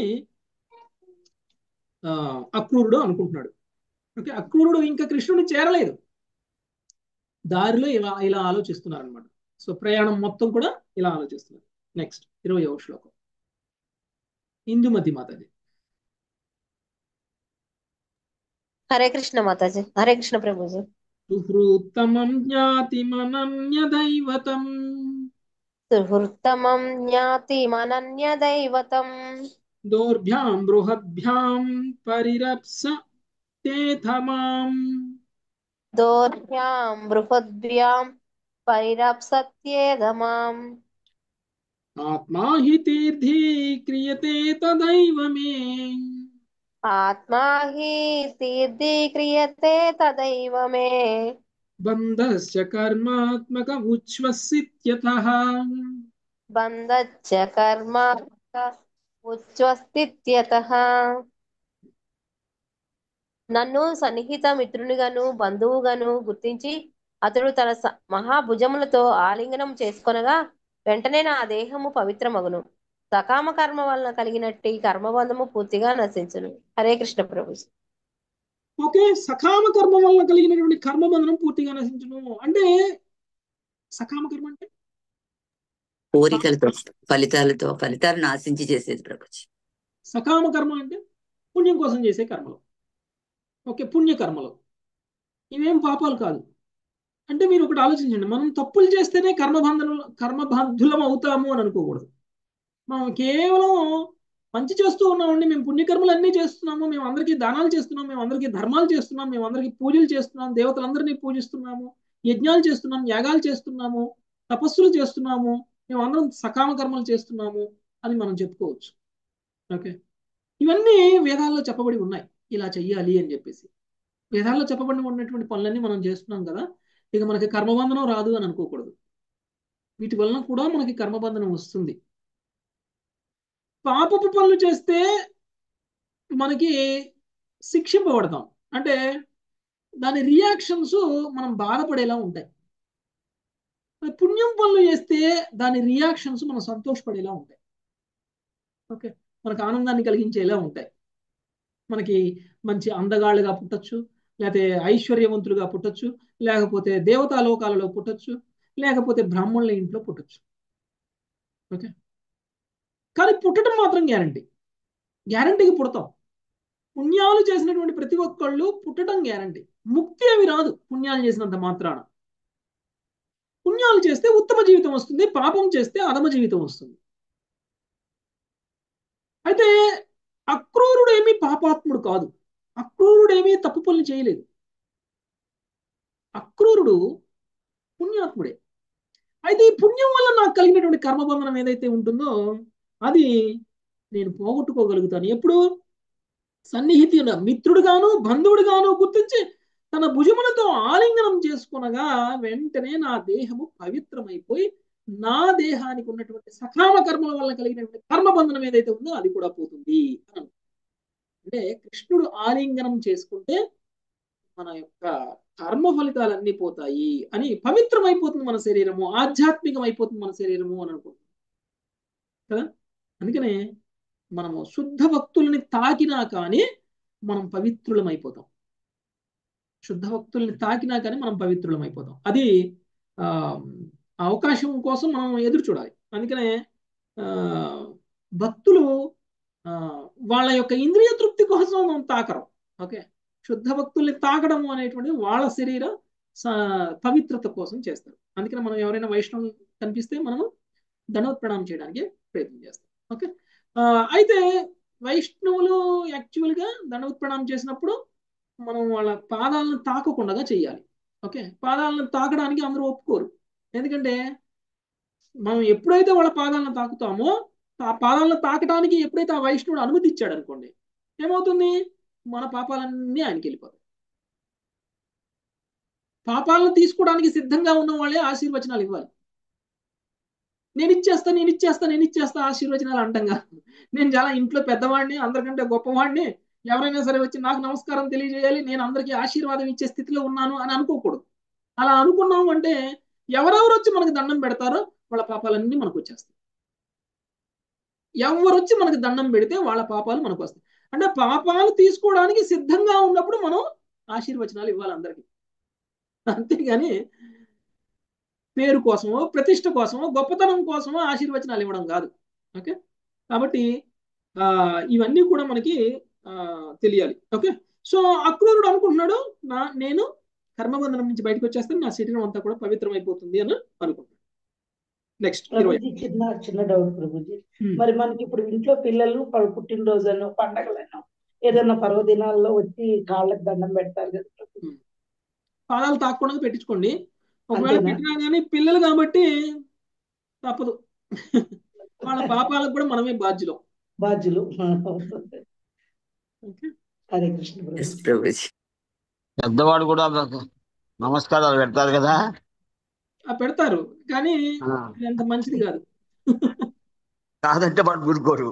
ఆ, అక్రూరుడు అనుకుంటున్నాడు ఓకే అక్రూరుడు ఇంకా కృష్ణుని చేరలేదు దారిలో ఇలా ఇలా ఆలోచిస్తున్నారు అనమాట సో ప్రయాణం మొత్తం కూడా ఇలా ఆలోచిస్తున్నారు నెక్స్ట్ ఇరవై శ్లోకం ఇందుమతి మాతాజీ హరే కృష్ణ మాతాజీ హరే కృష్ణ ప్రభుజీ సుహృత్తమం జ్ఞాతిమనన్య దైవతం సుహృత్తమం జ్ఞాతిమనన్య దైవతం దోర్భ్యాం బృహద్భ్యాం పరిరప్స తేథమాం దోర్భ్యాం బృహద్భ్యాం పరిరప్సత్యేదమాం ఆత్మా హి తీర్థీ క్రియతే తదైవ మే ఆత్మా హి తీర్థీక్రియతే తదైవ మే బంధస్య కర్మాత్మక ఉచ్ఛ్వసిత్యతః బంధచ్చ కర్మ ఉచ్ఛ్వస్తిత్యతః నన్ను సన్నిహిత మిత్రునిగాను బంధువుగాను గుర్తించి అతడు తన స- మహాభుజములతో ఆలింగనం చేసుకొనగా వెంటనే నా దేహము పవిత్రమగును సకామ కర్మ వలన కలిగినట్టి కర్మబంధము పూర్తిగా నశించును హరే కృష్ణ ప్రభు ఓకే సకామ కర్మ వల్ల కలిగినటువంటి కర్మబంధనం పూర్తిగా నశించును అంటే సకామ కర్మ అంటే కోరికలతో ఫలితాలతో ఫలితాలను ఆశించి చేసేది ప్రభుజీ సకామ కర్మ అంటే పుణ్యం కోసం చేసే కర్మలు ఓకే పుణ్యకర్మలు ఇవేం పాపాలు కాదు అంటే మీరు ఒకటి ఆలోచించండి మనం తప్పులు చేస్తేనే కర్మబంధనం కర్మబంధులం అవుతాము అని అనుకోకూడదు మనం కేవలం మంచి చేస్తూ ఉన్నామండి మేము పుణ్యకర్మలు అన్నీ చేస్తున్నాము మేము అందరికీ దానాలు చేస్తున్నాం మేము అందరికీ ధర్మాలు చేస్తున్నాం మేము అందరికీ పూజలు చేస్తున్నాం దేవతలందరినీ పూజిస్తున్నాము యజ్ఞాలు చేస్తున్నాం యాగాలు చేస్తున్నాము తపస్సులు చేస్తున్నాము మేము అందరం సకామ కర్మలు చేస్తున్నాము అని మనం చెప్పుకోవచ్చు ఓకే ఇవన్నీ వేదాల్లో చెప్పబడి ఉన్నాయి ఇలా చెయ్యాలి అని చెప్పేసి వేదాల్లో చెప్పబడి ఉన్నటువంటి పనులన్నీ మనం చేస్తున్నాం కదా ఇక మనకి కర్మబంధనం రాదు అని అనుకోకూడదు వీటి వలన కూడా మనకి కర్మబంధనం వస్తుంది పాపపు పనులు చేస్తే మనకి శిక్షింపబడతాం అంటే దాని రియాక్షన్స్ మనం బాధపడేలా ఉంటాయి పుణ్యం పనులు చేస్తే దాని రియాక్షన్స్ మనం సంతోషపడేలా ఉంటాయి ఓకే మనకు ఆనందాన్ని కలిగించేలా ఉంటాయి మనకి మంచి అందగాళ్ళుగా పుట్టచ్చు లేకపోతే ఐశ్వర్యవంతులుగా పుట్టచ్చు లేకపోతే దేవతా లోకాలలో పుట్టచ్చు లేకపోతే బ్రాహ్మణుల ఇంట్లో పుట్టచ్చు ఓకే కానీ పుట్టడం మాత్రం గ్యారంటీ గ్యారంటీకి పుడతాం పుణ్యాలు చేసినటువంటి ప్రతి ఒక్కళ్ళు పుట్టడం గ్యారంటీ ముక్తి అవి రాదు పుణ్యాలు చేసినంత మాత్రాన పుణ్యాలు చేస్తే ఉత్తమ జీవితం వస్తుంది పాపం చేస్తే అధమ జీవితం వస్తుంది అయితే అక్రూరుడు ఏమీ పాపాత్ముడు కాదు అక్రూరుడు ఏమీ తప్పు పనులు చేయలేదు అక్రూరుడు పుణ్యాత్ముడే అయితే ఈ పుణ్యం వల్ల నాకు కలిగినటువంటి కర్మబంధనం ఏదైతే ఉంటుందో అది నేను పోగొట్టుకోగలుగుతాను ఎప్పుడు సన్నిహితి మిత్రుడుగాను బంధువుడుగాను గుర్తించి తన భుజములతో ఆలింగనం చేసుకునగా వెంటనే నా దేహము పవిత్రమైపోయి నా దేహానికి ఉన్నటువంటి సకామ కర్మల వల్ల కలిగినటువంటి కర్మబంధనం ఏదైతే ఉందో అది కూడా పోతుంది అని అంటే కృష్ణుడు ఆలింగనం చేసుకుంటే మన యొక్క కర్మ ఫలితాలన్నీ పోతాయి అని పవిత్రం అయిపోతుంది మన శరీరము ఆధ్యాత్మికం అయిపోతుంది మన శరీరము అని అనుకుంటున్నాం కదా అందుకనే మనము శుద్ధ భక్తుల్ని తాకినా కానీ మనం పవిత్రులం అయిపోతాం శుద్ధ భక్తుల్ని తాకినా కానీ మనం పవిత్రులం అయిపోతాం అది ఆ అవకాశం కోసం మనం ఎదురు చూడాలి అందుకనే ఆ భక్తులు ఆ వాళ్ళ యొక్క ఇంద్రియ తృప్తి కోసం తాకరం ఓకే శుద్ధ భక్తుల్ని తాకడం అనేటువంటిది వాళ్ళ శరీర పవిత్రత కోసం చేస్తారు అందుకని మనం ఎవరైనా వైష్ణవం కనిపిస్తే మనము దండోత్ప్రణామం చేయడానికి ప్రయత్నం చేస్తాం ఓకే అయితే వైష్ణవులు యాక్చువల్గా దండోత్ప్రణామం చేసినప్పుడు మనం వాళ్ళ పాదాలను తాకకుండా చేయాలి ఓకే పాదాలను తాకడానికి అందరూ ఒప్పుకోరు ఎందుకంటే మనం ఎప్పుడైతే వాళ్ళ పాదాలను తాకుతామో ఆ పాదాలను తాకడానికి ఎప్పుడైతే ఆ వైష్ణవుడు అనుమతి ఇచ్చాడు అనుకోండి ఏమవుతుంది మన పాపాలన్నీ ఆయనకి వెళ్ళిపోతాయి పాపాలను తీసుకోవడానికి సిద్ధంగా ఉన్న వాళ్ళే ఆశీర్వచనాలు ఇవ్వాలి నేను ఇచ్చేస్తా నేను ఇచ్చేస్తా నేను ఇచ్చేస్తా ఆశీర్వచనాలు అంటంగా నేను చాలా ఇంట్లో పెద్దవాడిని అందరికంటే గొప్పవాడిని ఎవరైనా సరే వచ్చి నాకు నమస్కారం తెలియజేయాలి నేను అందరికీ ఆశీర్వాదం ఇచ్చే స్థితిలో ఉన్నాను అని అనుకోకూడదు అలా అనుకున్నాం అంటే ఎవరెవరు వచ్చి మనకు దండం పెడతారో వాళ్ళ పాపాలన్నీ మనకు వచ్చేస్తాయి ఎవరు వచ్చి మనకు దండం పెడితే వాళ్ళ పాపాలు మనకు వస్తాయి అంటే పాపాలు తీసుకోవడానికి సిద్ధంగా ఉన్నప్పుడు మనం ఆశీర్వచనాలు ఇవ్వాలి అందరికీ అంతేగాని పేరు కోసమో ప్రతిష్ట కోసమో గొప్పతనం కోసమో ఆశీర్వచనాలు ఇవ్వడం కాదు ఓకే కాబట్టి ఆ ఇవన్నీ కూడా మనకి ఆ తెలియాలి ఓకే సో అక్రూరుడు అనుకుంటున్నాడు నా నేను కర్మబంధనం నుంచి బయటకు వచ్చేస్తే నా శరీరం అంతా కూడా పవిత్రం అయిపోతుంది అని అనుకుంటున్నాడు నెక్స్ట్ ప్రభుజీ చిన్న చిన్న డౌట్ ప్రభుజీ మరి మనకి ఇప్పుడు ఇంట్లో పిల్లలు పుట్టినరోజును పండగలను ఏదైనా పర్వదినాల్లో వచ్చి కాళ్ళకి దండం పెడతారు కదా పాదాలు తాకుండా పెట్టించుకోండి ఒకవేళ పెట్టినా కానీ పిల్లలు కాబట్టి తప్పదు వాళ్ళ పాపాలకు కూడా మనమే బాధ్యులం బాధ్యులు హరే కృష్ణ ప్రభుజీ పెద్దవాడు కూడా నమస్కారాలు పెడతారు కదా పెడతారు కానీ అంత మంచిది కాదు కాదంటే వాడు ఊరుకోరు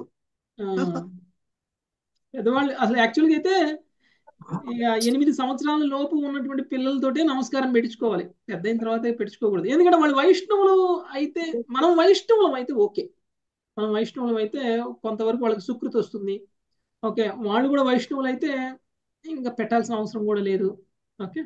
పెద్దవాళ్ళు అసలు యాక్చువల్గా అయితే ఇక ఎనిమిది సంవత్సరాల లోపు ఉన్నటువంటి పిల్లలతోటే నమస్కారం పెట్టించుకోవాలి పెద్ద అయిన తర్వాత పెట్టించుకోకూడదు ఎందుకంటే వాళ్ళు వైష్ణవులు అయితే మనం వైష్ణవులం అయితే ఓకే మనం వైష్ణవులం అయితే కొంతవరకు వాళ్ళకి సుకృతి వస్తుంది ఓకే వాళ్ళు కూడా వైష్ణవులు అయితే ఇంకా పెట్టాల్సిన అవసరం కూడా లేదు ఓకే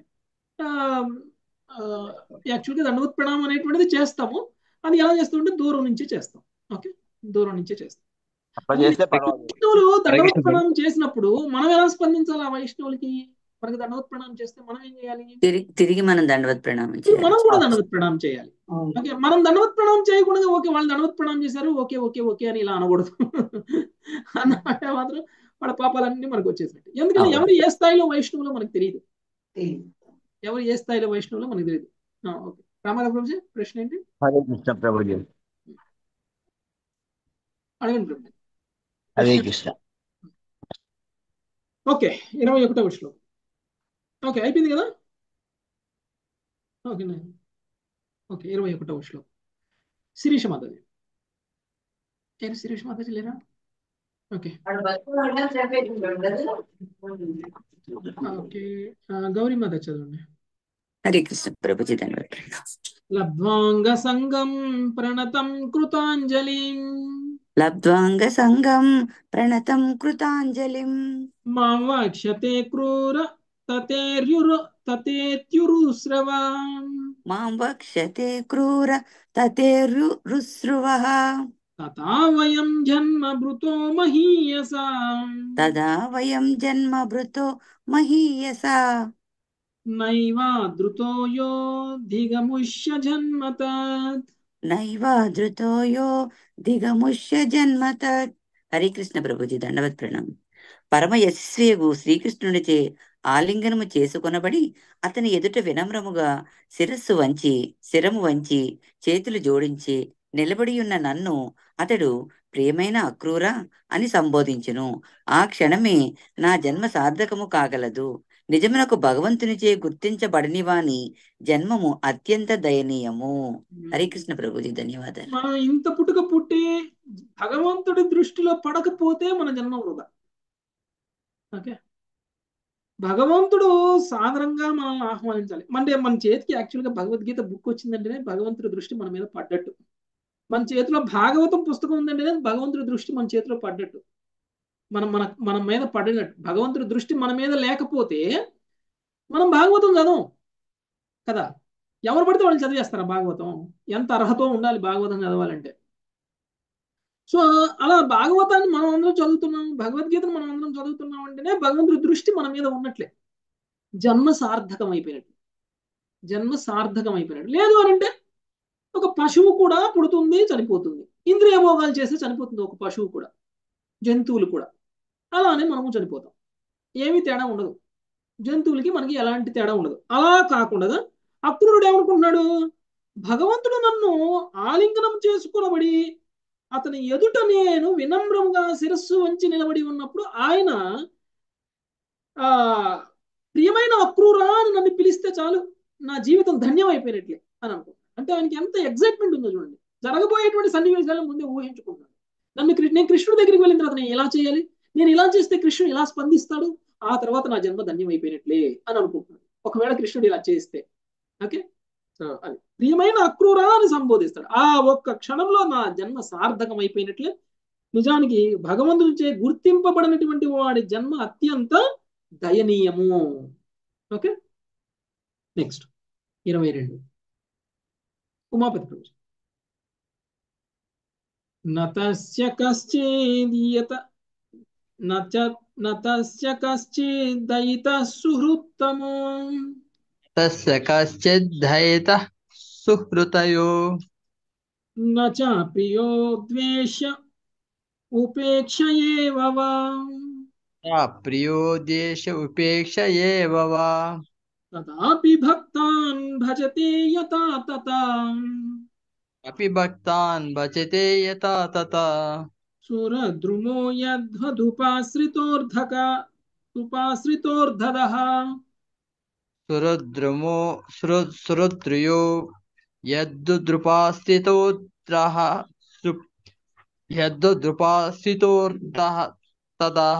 యాక్చువల్గా దండవత్ ప్రణామం అనేటువంటిది చేస్తాము అది ఎలా చేస్తామంటే దూరం నుంచే చేస్తాం ఓకే దూరం నుంచే చేస్తాం వైష్ణవులు దండవత్ ప్రణామం చేసినప్పుడు మనం ఎలా స్పందించాలి ఆ వైష్ణవులకి మనకి దండవత్ ప్రణామం చేస్తే మనం ఏం చేయాలి తిరిగి తిరిగి మనం దండవత్ ప్రణామం మనం కూడా దండవత్ ప్రణామం చేయాలి ఓకే మనం దండవత్ ప్రణామం చేయకుండా ఓకే వాళ్ళు దండవత్ ప్రణామం చేశారు ఓకే ఓకే ఓకే అని ఇలా అనకూడదు అన్నమాట మాత్రం వాళ్ళ పాపాలన్నీ మనకు వచ్చేసినట్టు ఎందుకంటే ఎవరు ఏ స్థాయిలో వైష్ణవులో మనకు తెలియదు ఎవరు ఏ స్థాయిలో వైష్ణవులో మనకు తెలియదు ఓకే రామారావు ప్రభుజీ ప్రశ్న ఏంటి హరే కృష్ణ ప్రభుజీ అడగండి ప్రభు హరే కృష్ణ ఓకే ఇరవై ఒకటో శ్లోకం ఓకే అయిపోయింది కదా ఓకే ఓకే ఇరవై ఒకటో శ్లోకం శిరీష మాతాజీ ఏం శిరీష మాతాజీ లేరా ఓకే ఓకే గౌరీ మాత చదవండి హరే కృష్ణ ప్రభుజీ ధన్యవాదాలు లబ్ధ్వాంగ సంగం ప్రణతం కృతాంజలిం లబ్ధ్వాంగ సంగం ప్రణతం కృతాంజలిం మాం వాక్ష్యతే క్రూర తతేర్యురు తతేత్యురుస్రవా మాం వక్ష్యతే క్రూర తతేర్యురుస్రువః తథా వయం జన్మ భృతో మహీయసా తదా వయం జన్మ భృతో మహీయసా నైవాదృతో యో ధిగముష్య జన్మతాత్ నైవాదృతో యో దిగముష్య జన్మతత్ హరే కృష్ణ ప్రభుజీ దండవత్ ప్రణామం పరమ యశస్వియగు శ్రీకృష్ణునిచే ఆలింగనము చేసుకొనబడి అతని ఎదుట వినమ్రముగా శిరస్సు వంచి శిరము వంచి చేతులు జోడించి నిలబడి ఉన్న నన్ను అతడు ప్రియమైన అక్రూర అని సంబోధించును ఆ క్షణమే నా జన్మ సార్థకము కాగలదు నిజమునకు భగవంతునిచే గుర్తించబడని వాని జన్మము అత్యంత దయనీయము హరికృష్ణ ప్రభుజీ ధన్యవాదాలు మనం ఇంత పుట్టుక పుట్టి భగవంతుడి దృష్టిలో పడకపోతే మన జన్మ వృధా ఓకే భగవంతుడు సాదరంగా మనల్ని ఆహ్వానించాలి అంటే మన చేతికి యాక్చువల్గా భగవద్గీత బుక్ వచ్చిందంటేనే భగవంతుడి దృష్టి మన మీద పడ్డట్టు మన చేతిలో భాగవతం పుస్తకం ఉందంటేనే భగవంతుడి దృష్టి మన చేతిలో పడ్డట్టు మనం మన మన మీద పడినట్టు భగవంతుడి దృష్టి మన మీద లేకపోతే మనం భాగవతం చదవం కదా ఎవరు పడితే వాళ్ళు చదివేస్తారా భాగవతం ఎంత అర్హత ఉండాలి భాగవతం చదవాలంటే సో అలా భాగవతాన్ని మనం అందరం చదువుతున్నాం భగవద్గీతను మనం అందరం చదువుతున్నాం అంటేనే భగవంతుడి దృష్టి మన మీద ఉన్నట్లే జన్మ సార్థకం అయిపోయినట్టు జన్మ సార్థకం అయిపోయినట్టు లేదు అని అంటే ఒక పశువు కూడా పుడుతుంది చనిపోతుంది ఇంద్రియ భోగాలు చేస్తే చనిపోతుంది ఒక పశువు కూడా జంతువులు కూడా అలానే మనము చనిపోతాం ఏమీ తేడా ఉండదు జంతువులకి మనకి ఎలాంటి తేడా ఉండదు అలా కాకుండా అక్రూరుడు ఏమనుకుంటున్నాడు భగవంతుడు నన్ను ఆలింగనం చేసుకునబడి అతని ఎదుట నేను వినమ్రంగా శిరస్సు వంచి నిలబడి ఉన్నప్పుడు ఆయన ఆ ప్రియమైన అక్రూరా అని నన్ను పిలిస్తే చాలు నా జీవితం ధన్యం అయిపోయినట్లే అని అనుకుంటాను అంటే ఆయనకి ఎంత ఎగ్జైట్మెంట్ ఉందో చూడండి జరగబోయేటువంటి సన్నివేశాలను ముందే ఊహించుకుంటాను నన్ను నేను కృష్ణుడి దగ్గరికి వెళ్ళిన తర్వాత నేను ఎలా చేయాలి నేను ఇలా చేస్తే కృష్ణుడు ఇలా స్పందిస్తాడు ఆ తర్వాత నా జన్మ ధన్యం అయిపోయినట్లే అని అనుకుంటున్నాడు ఒకవేళ కృష్ణుడు ఇలా చేస్తే ఓకే సో అది ప్రియమైన అక్రూరా అని సంబోధిస్తాడు ఆ ఒక్క క్షణంలో నా జన్మ సార్థకం అయిపోయినట్లే నిజానికి భగవంతుడిచే గుర్తింపబడినటువంటి వాడి జన్మ అత్యంత దయనీయము ఓకే నెక్స్ట్ ఇరవై రెండు ఉమాపతి ప్రభు నతస్య కశ్చేదీయత నతస్య కశ్చిదయిత సుహృత్తమో తస్య కశ్చిద్దయత సుహృతయో न च प्रियो द्वेष उपेक्ष एव वा ఆ ప్రియో దేశ ఉపేక్ష ఏవ వా तदापि भक्तान् भजते यथा तथा అపి భక్తాన్ భజతే యథా తథా सुरद्रुमो यद्वदुपाश्रितोर्धक उपाश्रितोर्धदः సురద్రుమో సుర సురద్రుయో యద్దుద్రుపాస్థితోత్రః యద్దుద్రుపాస్థితోర్ధః తదః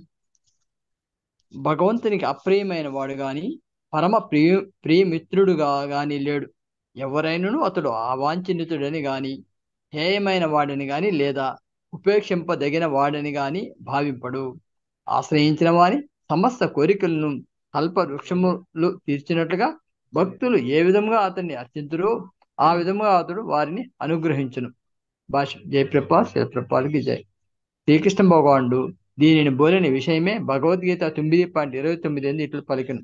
భగవంతునికి అప్రియమైన వాడు గాని పరమ ప్రియ ప్రియమిత్రుడుగా గాని లేడు ఎవరైనను అతడు అవాంఛనితుడని గాని హేయమైన వాడని గాని లేదా ఉపేక్షింపదగిన వాడని గాని భావింపడు ఆశ్రయించిన వాని సమస్త కోరికలను కల్ప వృక్షములు తీర్చినట్లుగా భక్తులు ఏ విధంగా అతన్ని అర్చింతురో ఆ విధంగా అతడు వారిని అనుగ్రహించును భాష జయప్రప శివప్రపాలకి జయ శ్రీకృష్ణ భగవానుడు దీనిని బోలిన విషయమే భగవద్గీత తొమ్మిది పాయింట్ ఇరవై తొమ్మిది ఎనిమిది ఇట్లు పలికను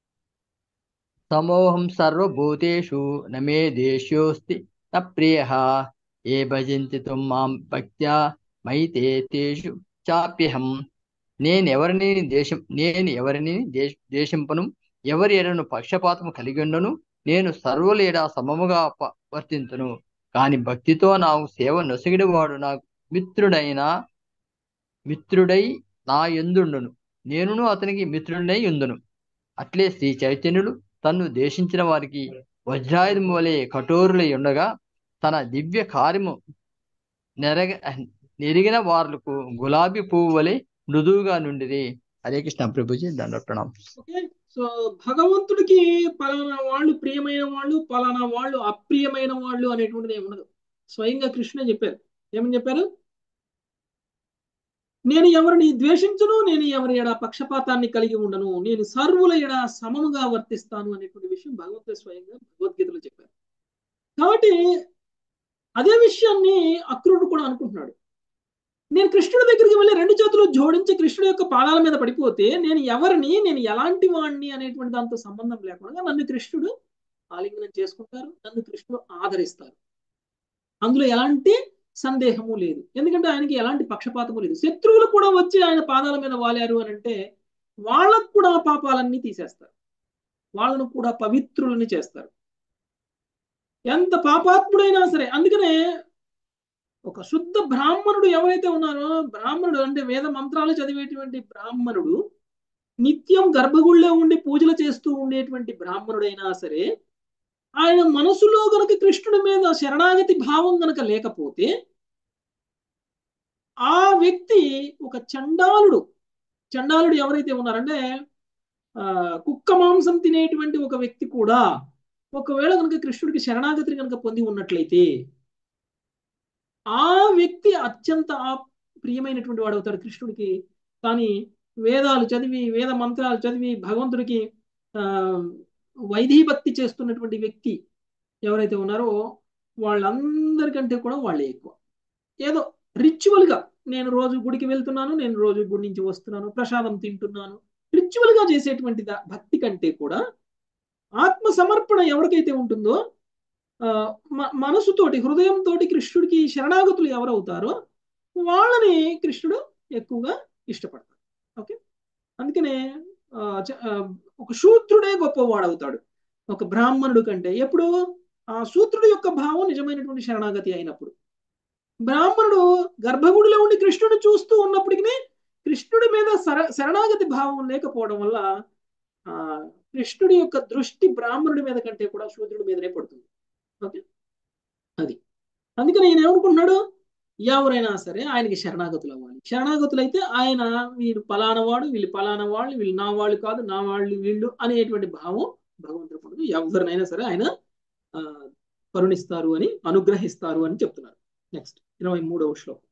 సమోహం సర్వభూతేషు నమే దేశ్యోస్తి న ప్రియ ఏ భజంతి త్వం మాం భక్త్యా మైతే తేషు చాప్యహం నేను ఎవరిని దేశం నేను ఎవరిని దేశ దేశింపను ఎవరి ఎడను పక్షపాతము కలిగి ఉండను నేను సర్వుల ఎడ సమముగా ప- వర్తింతును కాని భక్తితో నాకు సేవ నొసగిడి వాడు నాకు మిత్రుడైన మిత్రుడై నా ఎందుండును నేనును అతనికి మిత్రుడై ఉందును అట్లే శ్రీ చైతన్యుడు తన్ను దేశించిన వారికి వజ్రాయుధము వలె కఠోరులై ఉండగా తన దివ్య కార్యము నెరగ నెరిగిన వార్లకు గులాబీ పువ్వు వలె మృదువుగా నుండిరి హరే కృష్ణ ప్రభుజీ దండప్రణం ఓకే సో భగవంతుడికి పలానా వాళ్ళు ప్రియమైన వాళ్ళు పలానా వాళ్ళు అప్రియమైన వాళ్ళు అనేటువంటిది ఏమి ఉండదు స్వయంగా కృష్ణే చెప్పారు ఏమని చెప్పారు నేను ఎవరిని ద్వేషించును నేను ఎవరి ఎడ పక్షపాతాన్ని కలిగి ఉండను నేను సర్వుల ఎడ సమముగా వర్తిస్తాను అనేటువంటి విషయం భగవంతుడు స్వయంగా భగవద్గీతలో చెప్పారు కాబట్టి అదే విషయాన్ని అక్రూరుడు కూడా అనుకుంటున్నాడు నేను కృష్ణుడి దగ్గరికి వెళ్ళి రెండు చేతులు జోడించి కృష్ణుడి యొక్క పాదాల మీద పడిపోతే నేను ఎవరిని నేను ఎలాంటి వాడిని అనేటువంటి దాంతో సంబంధం లేకుండా నన్ను కృష్ణుడు ఆలింగనం చేసుకుంటారు నన్ను కృష్ణుడు ఆదరిస్తారు అందులో ఎలాంటి సందేహము లేదు ఎందుకంటే ఆయనకి ఎలాంటి పక్షపాతము లేదు శత్రువులు కూడా వచ్చి ఆయన పాదాల మీద వాలారు అని అంటే వాళ్ళకు కూడా ఆ పాపాలన్నీ తీసేస్తారు వాళ్ళను కూడా పవిత్రులని చేస్తారు ఎంత పాపాత్ముడైనా సరే అందుకనే ఒక శుద్ధ బ్రాహ్మణుడు ఎవరైతే ఉన్నారో బ్రాహ్మణుడు అంటే వేద మంత్రాలు చదివేటువంటి బ్రాహ్మణుడు నిత్యం గర్భగుళ్ళో ఉండి పూజలు చేస్తూ ఉండేటువంటి బ్రాహ్మణుడైనా సరే ఆయన మనసులో గనక కృష్ణుడి మీద శరణాగతి భావం గనక లేకపోతే ఆ వ్యక్తి ఒక చండాలుడు చండాలుడు ఎవరైతే ఉన్నారంటే ఆ, కుక్క మాంసం తినేటువంటి ఒక వ్యక్తి కూడా ఒకవేళ కనుక కృష్ణుడికి శరణాగతిని కనుక పొంది ఉన్నట్లయితే ఆ వ్యక్తి అత్యంత ఆ ప్రియమైనటువంటి వాడు అవుతాడు కృష్ణుడికి కానీ వేదాలు చదివి వేద మంత్రాలు చదివి భగవంతుడికి ఆ వైదీభక్తి చేస్తున్నటువంటి వ్యక్తి ఎవరైతే ఉన్నారో వాళ్ళందరికంటే కూడా వాళ్ళే ఎక్కువ ఏదో రిచువల్ గా నేను రోజు గుడికి వెళ్తున్నాను నేను రోజు గుడి నుంచి వస్తున్నాను ప్రసాదం తింటున్నాను రిచువల్ గా చేసేటువంటి దా- భక్తి కంటే కూడా ఆత్మ సమర్పణ ఎవరికైతే ఉంటుందో ఆ, మ- మనసుతోటి హృదయంతోటి కృష్ణుడికి శరణాగతులు ఎవరవుతారో వాళ్ళని కృష్ణుడు ఎక్కువగా ఇష్టపడతాడు ఓకే అందుకనే ఆ, చ- ఆ, ఒక శూద్రుడే గొప్పవాడవుతాడు ఒక బ్రాహ్మణుడు కంటే ఎప్పుడు ఆ శూద్రుడి యొక్క భావం నిజమైనటువంటి శరణాగతి అయినప్పుడు బ్రాహ్మణుడు గర్భగుడిలో ఉండి కృష్ణుడు చూస్తూ ఉన్నప్పటికీ కృష్ణుడి మీద శర శరణాగతి భావం లేకపోవడం వల్ల ఆ కృష్ణుడి యొక్క దృష్టి బ్రాహ్మణుడి మీద కంటే కూడా శూద్రుడి మీదనే పడుతుంది ఓకే అది అందుకని ఈయన ఏమనుకుంటున్నాడు ఎవరైనా సరే ఆయనకి శరణాగతులు అవ్వాలి శరణాగతులు అయితే ఆయన వీరు పలానా వాడు వీళ్ళు పలానా వాళ్ళు వీళ్ళు నా వాళ్ళు కాదు నా వాళ్ళు వీళ్ళు అనేటువంటి భావం భగవంతుడు ఉండదు ఎవరినైనా సరే ఆయన ఆ, కరుణిస్తారు అని అనుగ్రహిస్తారు అని చెప్తున్నారు నెక్స్ట్ ఇరవై మూడవ శ్లోకం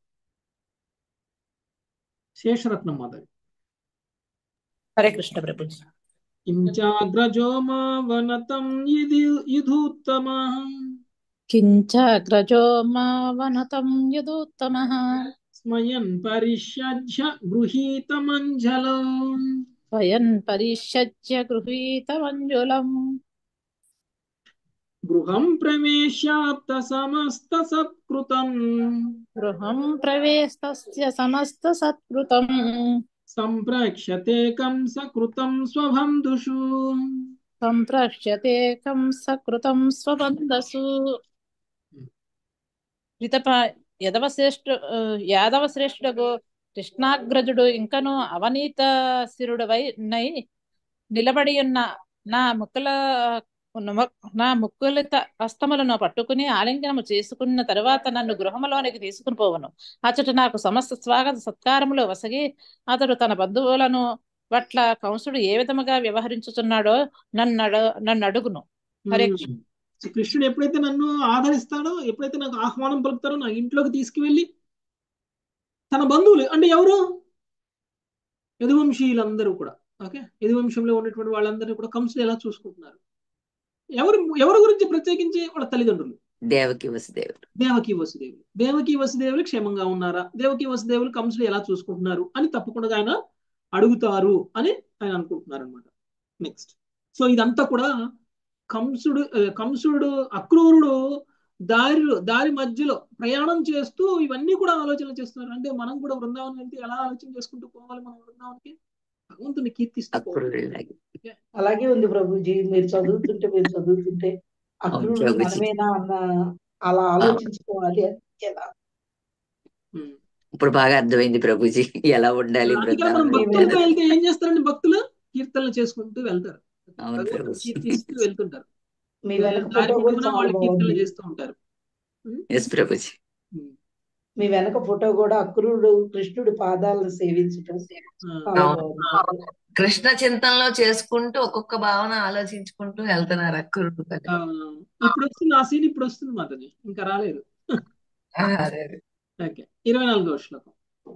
శేషరత్నం మాధవి హరే కృష్ణ ప్రభుజీ కించాగ్రజో మా వనతం ఇది యుధూత్తమ కించాగ్రజో మా వనతం యదూత్తమః స్మయన్ పరిష్యజ్య గృహీతమంజలో స్వయన్ పరిష్యజ్య గృహీతమంజులం గృహం ప్రవేశాప్త సమస్త సత్కృతం గృహం ప్రవేశస్య సమస్త సత్కృతం సంప్రక్ష్యతే కంస కృతం స్వబంధుషు సంప్రక్ష్యతే కంసకృతం స్వబంధసు రితప యదవ శ్రేష్ఠ యాదవ శ్రేష్ఠుడు కృష్ణాగ్రజుడు ఇంకను అవనీత శిరుడవై నై నిలబడి ఉన్న నా ముక్కుల నా ముక్కులిత హస్తములను పట్టుకుని ఆలింగనము చేసుకున్న తరువాత నన్ను గృహములోనికి తీసుకుని పోవను అచ్చట నాకు సమస్త స్వాగత సత్కారములు వసగి అతడు తన బంధువులను పట్ల కంసుడు ఏ విధముగా వ్యవహరించుతున్నాడో నన్ను అడు నన్ను అడుగును హరే కృష్ణ సో కృష్ణుడు ఎప్పుడైతే నన్ను ఆదరిస్తాడో ఎప్పుడైతే నాకు ఆహ్వానం పలుకుతాడో నా ఇంట్లోకి తీసుకువెళ్ళి తన బంధువులు అంటే ఎవరు యదువంశీయులందరూ కూడా ఓకే యదువంశంలో ఉన్నటువంటి వాళ్ళందరినీ కూడా కంసుడు ఎలా చూసుకుంటున్నారు ఎవరు ఎవరి గురించి ప్రత్యేకించి వాళ్ళ తల్లిదండ్రులు దేవకి వసుదేవుడు దేవకి వసుదేవులు దేవకి వసుదేవులు క్షేమంగా ఉన్నారా దేవకి వసుదేవులు కంసుడు ఎలా చూసుకుంటున్నారు అని తప్పకుండా ఆయన అడుగుతారు అని ఆయన అనుకుంటున్నారు అనమాట నెక్స్ట్ సో ఇదంతా కూడా కంసుడు ఆ, కంసుడు అక్రూరుడు దారిలో దారి మధ్యలో ప్రయాణం చేస్తూ ఇవన్నీ కూడా ఆలోచన చేస్తున్నారు అంటే మనం కూడా బృందావనం వెళ్తే ఎలా ఆలోచన చేసుకుంటూ పోవాలి మనం బృందావనికి భగవంతుని కీర్తిస్తూ పోవాలి అక్రూరుడిలాగే అలాగే ఉంది ప్రభుజీ మీరు చదువుతుంటే మీరు చదువుతుంటే అవును అక్రూరుడు ప్రభుజీ మనమేనా అన్న అలా అవును ఆలోచించుకోవాలి అని ఎలా ఉమ్. ఇప్పుడు బాగా అర్థమైంది ప్రభుజీ ఎలా ఉండాలి అందుకని మనం బృందావనం భక్తులతో వెళ్తే ఏం చేస్తారండి భక్తులు కీర్తనలు చేసుకుంటూ వెళ్తారు అవును భగవంతుని ప్రభుజీ కీర్తిస్తూ వెళ్తుంటారు మీ సో వెనక దారి ఫోటో కూడా పొడుగునా చాలా వాళ్ళు కీర్తనలు బాగుంది చేస్తూ ఉంటారు ఉమ్. ఎస్ ప్రభుజీ ఉమ్. మీ వెనక ఫోటో కూడా అక్రూరుడు కృష్ణుడి పాదాలను సేవించటం ఆ, చాలా అవును బాగుంది కృష్ణ చింతనలో చేసుకుంటూ ఒక్కొక్క భావన ఆలోచించుకుంటూ వెళ్తున్నారు అక్కురుడు ఆ, ఇప్పుడు వస్తుంది ఆ సీన్ ఇప్పుడు వస్తుంది మాతని ఇంకా రాలేదు అదే అదే ఓకే ఇరవై నాలుగో శ్లోకం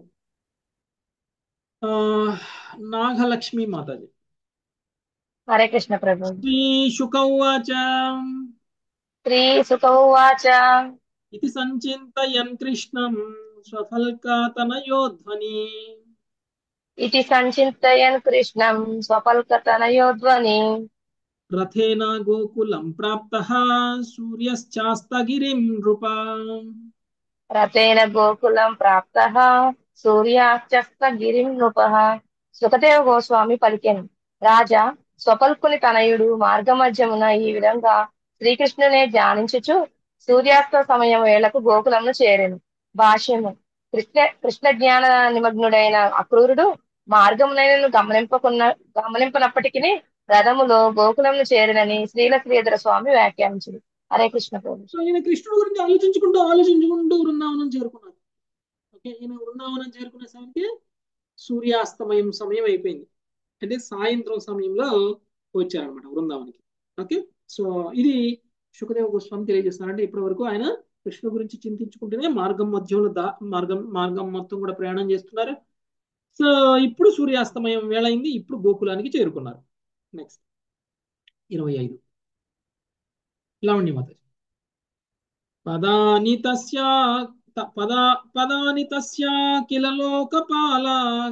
ఆ, నాగలక్ష్మి మాతాజీ హరే కృష్ణ ప్రభు శ్రీ శుక ఉవాచ శ్రీ సుఖ ఉవాచ ఇది సంచింతయన్ కృష్ణం స్వఫల్కాతనయోధ్వని ఇతి సంచింతయన్ కృష్ణం స్వపల్కతనయోధ్వని రథేన గోకులం ప్రాప్త సూర్యశ్చాస్తగిరిం నృప రథేన గోకులం ప్రాప్త సూర్యాచస్త గిరిం నృప సుఖదేవ గోస్వామి పలికెను రాజా స్వపల్కుని తనయుడు మార్గమధ్యమున ఈ విధంగా శ్రీకృష్ణునే ధ్యానించుచు సూర్యాస్త సమయం వేళకు గోకులంను చేరెను భాష్యము కృష్ణ కృష్ణ జ్ఞాన నిమగ్నుడైన అక్రూరుడు మార్గమునైనను గమనింపకున్న గమనింపనప్పటికీ రథములో గోకులంను చేరినని శ్రీల శ్రీధర స్వామి వ్యాఖ్యానించింది హరే కృష్ణ ప్రభు సో ఈయన కృష్ణుడు గురించి ఆలోచించుకుంటూ ఆలోచించుకుంటూ వృందావనం చేరుకున్నారు ఓకే ఈయన వృందావనం చేరుకునే సమయానికి సూర్యాస్తమయం సమయం అయిపోయింది అంటే సాయంత్రం సమయంలో వచ్చారనమాట బృందావనికి ఓకే సో ఇది సుఖదేవ గోస్వామి తెలియజేస్తున్నారు అంటే ఇప్పటి వరకు ఆయన కృష్ణ గురించి చింతించుకుంటూనే మార్గం మధ్యంలో దా మార్గం మార్గం మొత్తం కూడా ప్రయాణం చేస్తున్నారు సో ఇప్పుడు సూర్యాస్తమయం వేళ అయింది ఇప్పుడు గోకులానికి చేరుకున్నారు నెక్స్ట్ ఇరవై ఐదు లావణ్యమాత పదాని తస్య త- పదా పదాని తస్య కిల లోకపాల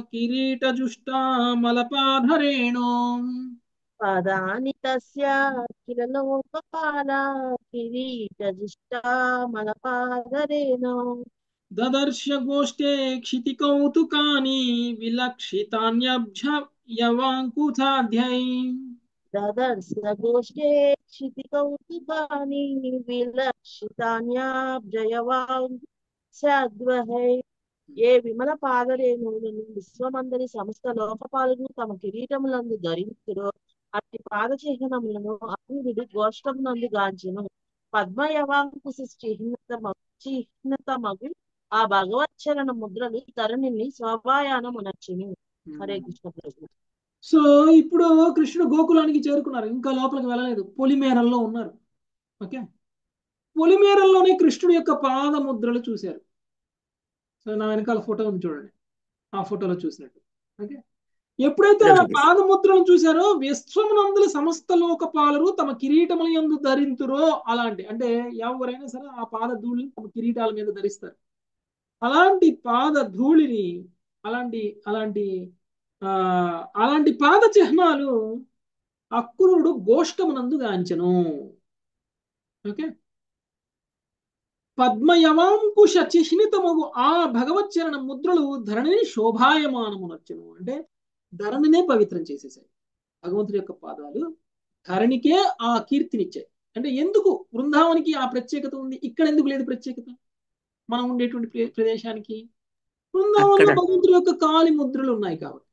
కిరీటజుష్టామలపాధరేణో పదాని తస్య కిల లోకపాల కిరీటజిష్టామలపాదరేణో దదర్శ గోష్ఠే క్షితి కౌతుకాని విలక్షితాన్యబ్జ యవాంకుతాధ్యై దదర్శ గోష్ఠే క్షితి కౌతుకాని విలక్షితాన్యాబ్జయవాన్ సద్వహై ఏ విమల పాదరేణువులను విశ్వమందరి సమస్త లోకపాలను తమ కిరీటములందు ధరించురో అట్టి పాద చిహ్నములను అభివృద్ధి గోష్టమునందు గాంచెను పద్మయవాంకుశ చిహ్నత చిహ్నతమగు ఆ భగవచ్చరణ ముద్రలు ధరణిని స్వభాయానమునర్చును హరే కృష్ణ ప్రభు సో ఇప్పుడు కృష్ణుడు గోకులానికి చేరుకున్నారు ఇంకా లోపలికి వెళ్ళలేదు పొలిమేరల్లో ఉన్నారు ఓకే పొలిమేరల్లోనే కృష్ణుడి యొక్క పాదముద్రలు చూశారు సో నా వెనకాల ఫోటో ఉంది చూడండి ఆ ఫోటోలో చూసినట్టు ఓకే ఎప్పుడైతే ఆ పాదముద్రలను చూశారో విశ్వమునందుల సమస్త లోకపాలరు తమ కిరీటముల యందు ధరింతురో అలాంటి అంటే ఎవరైనా సరే ఆ పాద ధూళిని తమ కిరీటాల మీద ధరిస్తారు అలాంటి పాద ధూళిని అలాంటి అలాంటి ఆ అలాంటి పాద చిహ్నాలు అక్రూరుడు గోష్టమునందు గాంచెను ఓకే పద్మయవాంకుశ చిహ్నితమగు ఆ భగవచ్చరణ ముద్రలు ధరణిని శోభాయమానమునర్చను అంటే ధరణినే పవిత్రం చేసేసాయి భగవంతుడి యొక్క పాదాలు ధరణికే ఆ కీర్తినిచ్చాయి అంటే ఎందుకు బృందావనికి ఆ ప్రత్యేకత ఉంది ఇక్కడ ఎందుకు లేదు ప్రత్యేకత మనం ఉండేటువంటి ప్రే- ప్రదేశానికి బృందావనంలో అక్కడ భగవంతుడి యొక్క కాలి ముద్రలు ఉన్నాయి కాబట్టి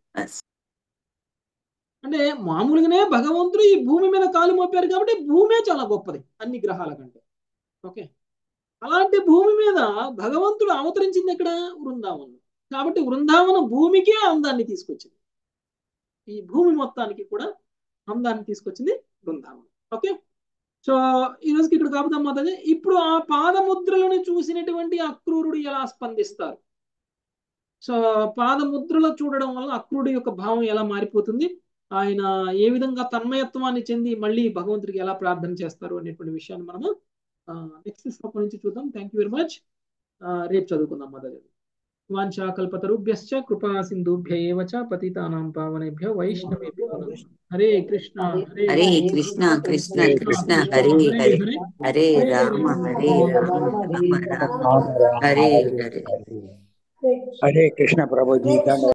అంటే మామూలుగానే భగవంతుడు ఈ భూమి మీద కాలు మోపారు కాబట్టి భూమే చాలా గొప్పది అన్ని గ్రహాల కంటే ఓకే అలాంటి భూమి మీద భగవంతుడు అవతరించింది ఎక్కడ వృందావనం కాబట్టి వృందావనం భూమికే అందాన్ని తీసుకొచ్చింది ఈ భూమి మొత్తానికి కూడా అందాన్ని తీసుకొచ్చింది బృందావనం ఓకే సో ఈ రోజుకి ఇక్కడ కాపుదాం మాతాజీ ఇప్పుడు ఆ పాదముద్రలను చూసినటువంటి అక్రూరుడు ఎలా స్పందిస్తారు సో పాదముద్రలు చూడడం వల్ల అక్రూరుడి యొక్క భావం ఎలా మారిపోతుంది ఆయన ఏ విధంగా తన్మయత్వాన్ని చెంది మళ్ళీ భగవంతుడికి ఎలా ప్రార్థన చేస్తారు అనేటువంటి విషయాన్ని మనము నెక్స్ట్ శ్లోకం నుంచి చూద్దాం థ్యాంక్ యూ వెరీ మచ్ రేపు చదువుకుందాం మాతాజీ వాంఛా కల్పతరుభ్యశ్చ కృపా సింధుభ్య ఏవ చ పతితానాం పావనేభ్య వైష్ణవేభ్యో నమః హరే కృష్ణ హరే హరే రామ కృష్ణ కృష్ణ హరే కృష్ణ రామ హరే హరే హరే హరే హరే రామ హరే రామ రామ రామ హరే హరే हरे कृष्ण प्रभु जी धन्यवाद